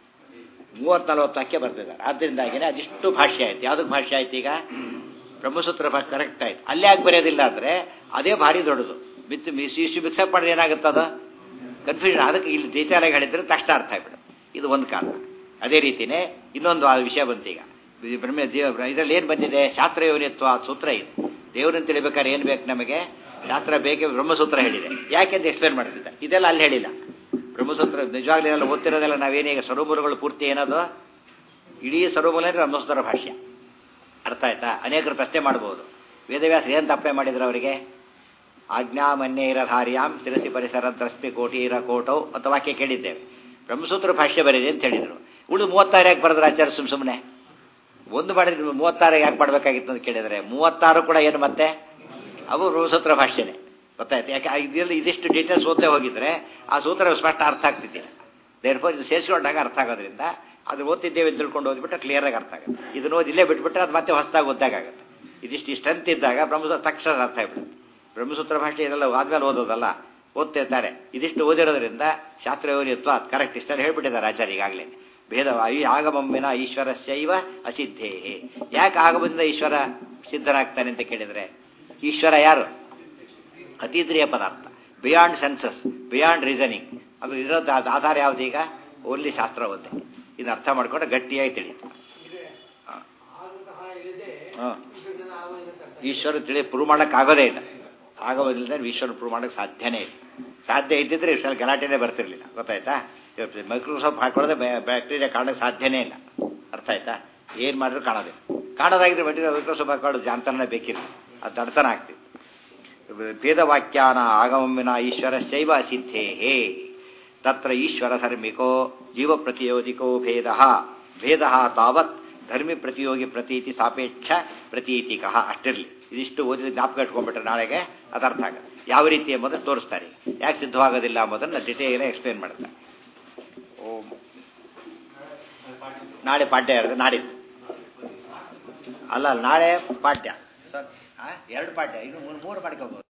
ಮೂವತ್ ನಲವತ್ತು ವಾಕ್ಯ ಬರೆದಿದ್ದಾರೆ ಆದ್ದರಿಂದಾಗಿನೇ ಅದಿಷ್ಟು ಭಾಷ್ಯ ಆಯ್ತು ಯಾವುದಕ್ಕೆ ಭಾಷ್ಯ ಆಯ್ತು ಈಗ ಬ್ರಹ್ಮಸೂತ್ರ ಕರೆಕ್ಟ್ ಆಯ್ತು ಅಲ್ಲಿ ಯಾಕೆ ಬರೆಯೋದಿಲ್ಲ ಅಂದರೆ ಅದೇ ಭಾರಿ ದೊಡ್ಡದು ಬಿತ್ತು ಇಷ್ಟು ಮಿಕ್ಸಪ್ ಮಾಡಿದ್ರೆ ಏನಾಗುತ್ತದ ಕನ್ಫ್ಯೂಷನ್ ಅದಕ್ಕೆ ಇಲ್ಲಿ ಡೀಟೇಲ್ ಆಗಿ ಹೇಳಿದ್ರೆ ತಕ್ಷಣ ಅರ್ಥ ಆಗ್ಬಿಡುತ್ತೆ ಇದು ಒಂದು ಕಾರಣ ಅದೇ ರೀತಿನೇ ಇನ್ನೊಂದು ಆ ವಿಷಯ ಬಂತು ಈಗ ಬ್ರಹ್ಮ ದೇವ ಇದರಲ್ಲಿ ಏನು ಬಂದಿದೆ ಶಾಸ್ತ್ರ ಯೋನಿತ್ವ ಸೂತ್ರ ಇದೆ ದೇವರನ್ನು ತಿಳಿಬೇಕಾದ್ರೆ ಏನು ಬೇಕು ನಮಗೆ ಶಾಸ್ತ್ರ ಬೇಕೇ ಬ್ರಹ್ಮಸೂತ್ರ ಹೇಳಿದೆ ಯಾಕೆಂತ ಎಕ್ಸ್ಪ್ಲೇನ್ ಮಾಡ್ತಿದ್ದ ಇದೆಲ್ಲ ಅಲ್ಲಿ ಹೇಳಿಲ್ಲ ಬ್ರಹ್ಮಸೂತ್ರ ನಿಜವಾಗ್ಲೂ ಎಲ್ಲ ಓದ್ತಿರೋದೆಲ್ಲ ನಾವೇನೀಗ ಸ್ವರೂಪಗಳು ಪೂರ್ತಿ ಏನದು ಇಡೀ ಸ್ವರೂಪಲೇ ಬ್ರಹ್ಮಸೂತ್ರ ಭಾಷ್ಯ ಅರ್ಥ ಆಯ್ತಾ ಅನೇಕರು ಪ್ರಶ್ನೆ ಮಾಡ್ಬೋದು ವೇದವ್ಯಾಸ ಏನು ತಪ್ಪೆ ಮಾಡಿದ್ರು ಅವರಿಗೆ ಆಜ್ಞಾಮನ್ಯೈರಧಾರ್ಯಾಂ ಶಿರಸಿ ಪರಿಸರ ದ್ರಸ್ತಿ ಕೋಟೀರ ಕೋಟೌ ಅಂತ ವಾಕ್ಯ ಕೇಳಿದ್ದೇವೆ ಬ್ರಹ್ಮಸೂತ್ರ ಭಾಷ್ಯ ಬರೀರಿ ಅಂತ ಹೇಳಿದರು ಉಳಿದು ಮೂವತ್ತಾರು ಯಾಕೆ ಬರೆದ್ರು ಆಚಾರ್ಯ ಸುಮ್ ಸುಮ್ಮನೆ ಒಂದು ಮಾಡಿದ್ರೆ ಮೂವತ್ತಾರು ಯಾಕೆ ಮಾಡಬೇಕಾಗಿತ್ತು ಅಂತ ಕೇಳಿದರೆ ಮೂವತ್ತಾರು ಕೂಡ ಏನು ಮತ್ತೆ ಅವು ಬ್ರಹ್ಮಸೂತ್ರ ಭಾಷ್ಯನೇ ಗೊತ್ತಾಯ್ತು ಯಾಕೆ ಇದರಲ್ಲಿ ಇದಿಷ್ಟು ಡೀಟೇಲ್ಸ್ ಓದ್ತಾ ಹೋಗಿದ್ರೆ ಆ ಸೂತ್ರ ಸ್ಪಷ್ಟ ಅರ್ಥ ಆಗ್ತಿದ್ದಿಲ್ಲ ದೇರ್ಫೋರ್ ಇದು ಸೇರಿಸ್ಕೊಂಡಾಗ ಅರ್ಥ ಆಗೋದ್ರಿಂದ ಅದು ಓದ್ತಿದ್ದೇವೆ ಅಂತ ತಿಳ್ಕೊಂಡು ಓದ್ಬಿಟ್ರೆ ಕ್ಲಿಯರಾಗಿ ಅರ್ಥ ಆಗುತ್ತೆ ಇದನ್ನು ಓದಿ ಇಲ್ಲೇ ಬಿಟ್ಬಿಟ್ರೆ ಅದು ಮತ್ತೆ ಹೊಸದಾಗಿ ಓದಾಗುತ್ತೆ ಇದಿಷ್ಟು ಇಷ್ಟಂತ ಇದ್ದಾಗ ಬ್ರಹ್ಮಸೂತ್ರ ತಕ್ಷಣ ಅರ್ಥ ಆಗ್ಬಿಡುತ್ತೆ ಬ್ರಹ್ಮಸೂತ್ರ ಭಾಷೆ ಇದೆಲ್ಲ ಆದ್ಮೇಲೆ ಓದೋದಲ್ಲ ಓದ್ತಿರ್ತಾರೆ ಇದಿಷ್ಟು ಓದಿರೋದ್ರಿಂದ ಶಾಸ್ತ್ರಯೋನಿತ್ವ ಕರೆಕ್ಟ್ ಇಷ್ಟ ಹೇಳ್ಬಿಟ್ಟಿದ್ದಾರೆ ಆಚಾರ್ಯ ಈಗಾಗಲೇ ಭೇದ ಈ ಆಗಮಮ್ಮಿನ ಈಶ್ವರ ಶೈವ ಅಸಿದ್ಧೇ ಯಾಕೆ ಆಗಮದಿಂದ ಈಶ್ವರ ಸಿದ್ಧರಾಗ್ತಾನೆ ಅಂತ ಕೇಳಿದರೆ ಈಶ್ವರ ಯಾರು ಅತೀಂದ್ರಿಯ ಪದಾರ್ಥ ಬಿಯಾಂಡ್ ಸೆನ್ಸಸ್ ಬಿಯಾಂಡ್ ರೀಸನಿಂಗ್ ಅದು ಇರೋದು ಆಧಾರ ಯಾವುದು ಈಗ ಓನ್ಲಿ ಶಾಸ್ತ್ರ ಒಂದೇ ಇದು ಅರ್ಥ ಮಾಡ್ಕೊಂಡ್ರೆ ಗಟ್ಟಿಯಾಗಿ ತಿಳಿತು ಹಾಂ ಈಶ್ವರ ತಿಳಿ ಪ್ರೂವ್ ಮಾಡಕ್ಕೆ ಆಗೋದೇ ಇಲ್ಲ ಆಗೋದಿಲ್ಲದೆ ಈಶ್ವರ ಪ್ರೂವ್ ಮಾಡಕ್ಕೆ ಸಾಧ್ಯನೇ ಇಲ್ಲ ಸಾಧ್ಯ ಇದ್ದಿದ್ರೆ ಇಷ್ಟೆಲ್ಲ ಗಲಾಟೆನೇ ಬರ್ತಿರ್ಲಿಲ್ಲ ಗೊತ್ತಾಯ್ತಾ ಮೈಕ್ರೋಸಾಫ್ಟ್ ಹಾಕೊಳ್ಳೋದೇ ಬ್ಯಾಕ್ಟೀರಿಯಾ ಕಾಣೋಕ್ಕೆ ಸಾಧ್ಯನೇ ಇಲ್ಲ ಅರ್ಥ ಆಯ್ತಾ ಏನು ಮಾಡಿದ್ರು ಕಾಣೋದಿಲ್ಲ ಕಾಣೋದಾಗಿದ್ರೆ ಮೈಕ್ರೋ ಮೈಕ್ರೋಸಾಫ್ಟ್ ಹಾಕೊಳ್ಳೋದು ಜಾನ್ತನ ಬೇಕಿಲ್ಲ ಅದು ದಡ್ತನ ಆಗ್ತಿತ್ತು ವೇದವಾಕ್ಯಾನ ಆಗಮಮ್ಮಿನ ಈಶ್ವರ ಶೈವ ಸಿದ್ಧೇ ತತ್ರ ಈಶ್ವರ ಧರ್ಮಿಕೋ ಜೀವ ಪ್ರತಿಯೋಗಿಕೋ ಭೇದ ಭೇದ ತಾವತ್ ಧರ್ಮಿ ಪ್ರತಿಯೋಗಿ ಪ್ರತೀತಿ ಸಾಪೇಕ್ಷ ಪ್ರತೀತಿಕ ಅಷ್ಟಿರಲಿ ಇದಿಷ್ಟು ಓದಿದ ಜ್ಞಾಪಕ ಇಟ್ಕೊಂಡ್ಬಿಟ್ರೆ ನಾಳೆಗೆ ಅದು ಅರ್ಥ ಆಗುತ್ತೆ ಯಾವ ರೀತಿ ಎಂಬುದನ್ನು ತೋರಿಸ್ತಾರೆ ಯಾಕೆ ಸಿದ್ಧವಾಗೋದಿಲ್ಲ ಎಂಬುದನ್ನು ಡಿಟೇಲ್ ಎಕ್ಸ್ಪ್ಲೇನ್ ಮಾಡ್ತಾರೆ ಓಂ ನಾಳೆ ಪಾಠ್ಯ ಇರುತ್ತೆ ನಾಡಿದ್ದು ಅಲ್ಲ ನಾಳೆ ಪಾಠ್ಯ ಎರಡು ಪಾಠ್ಯ ಇನ್ನು ಮೂರು ಮಾಡ್ಕೋಬಹುದು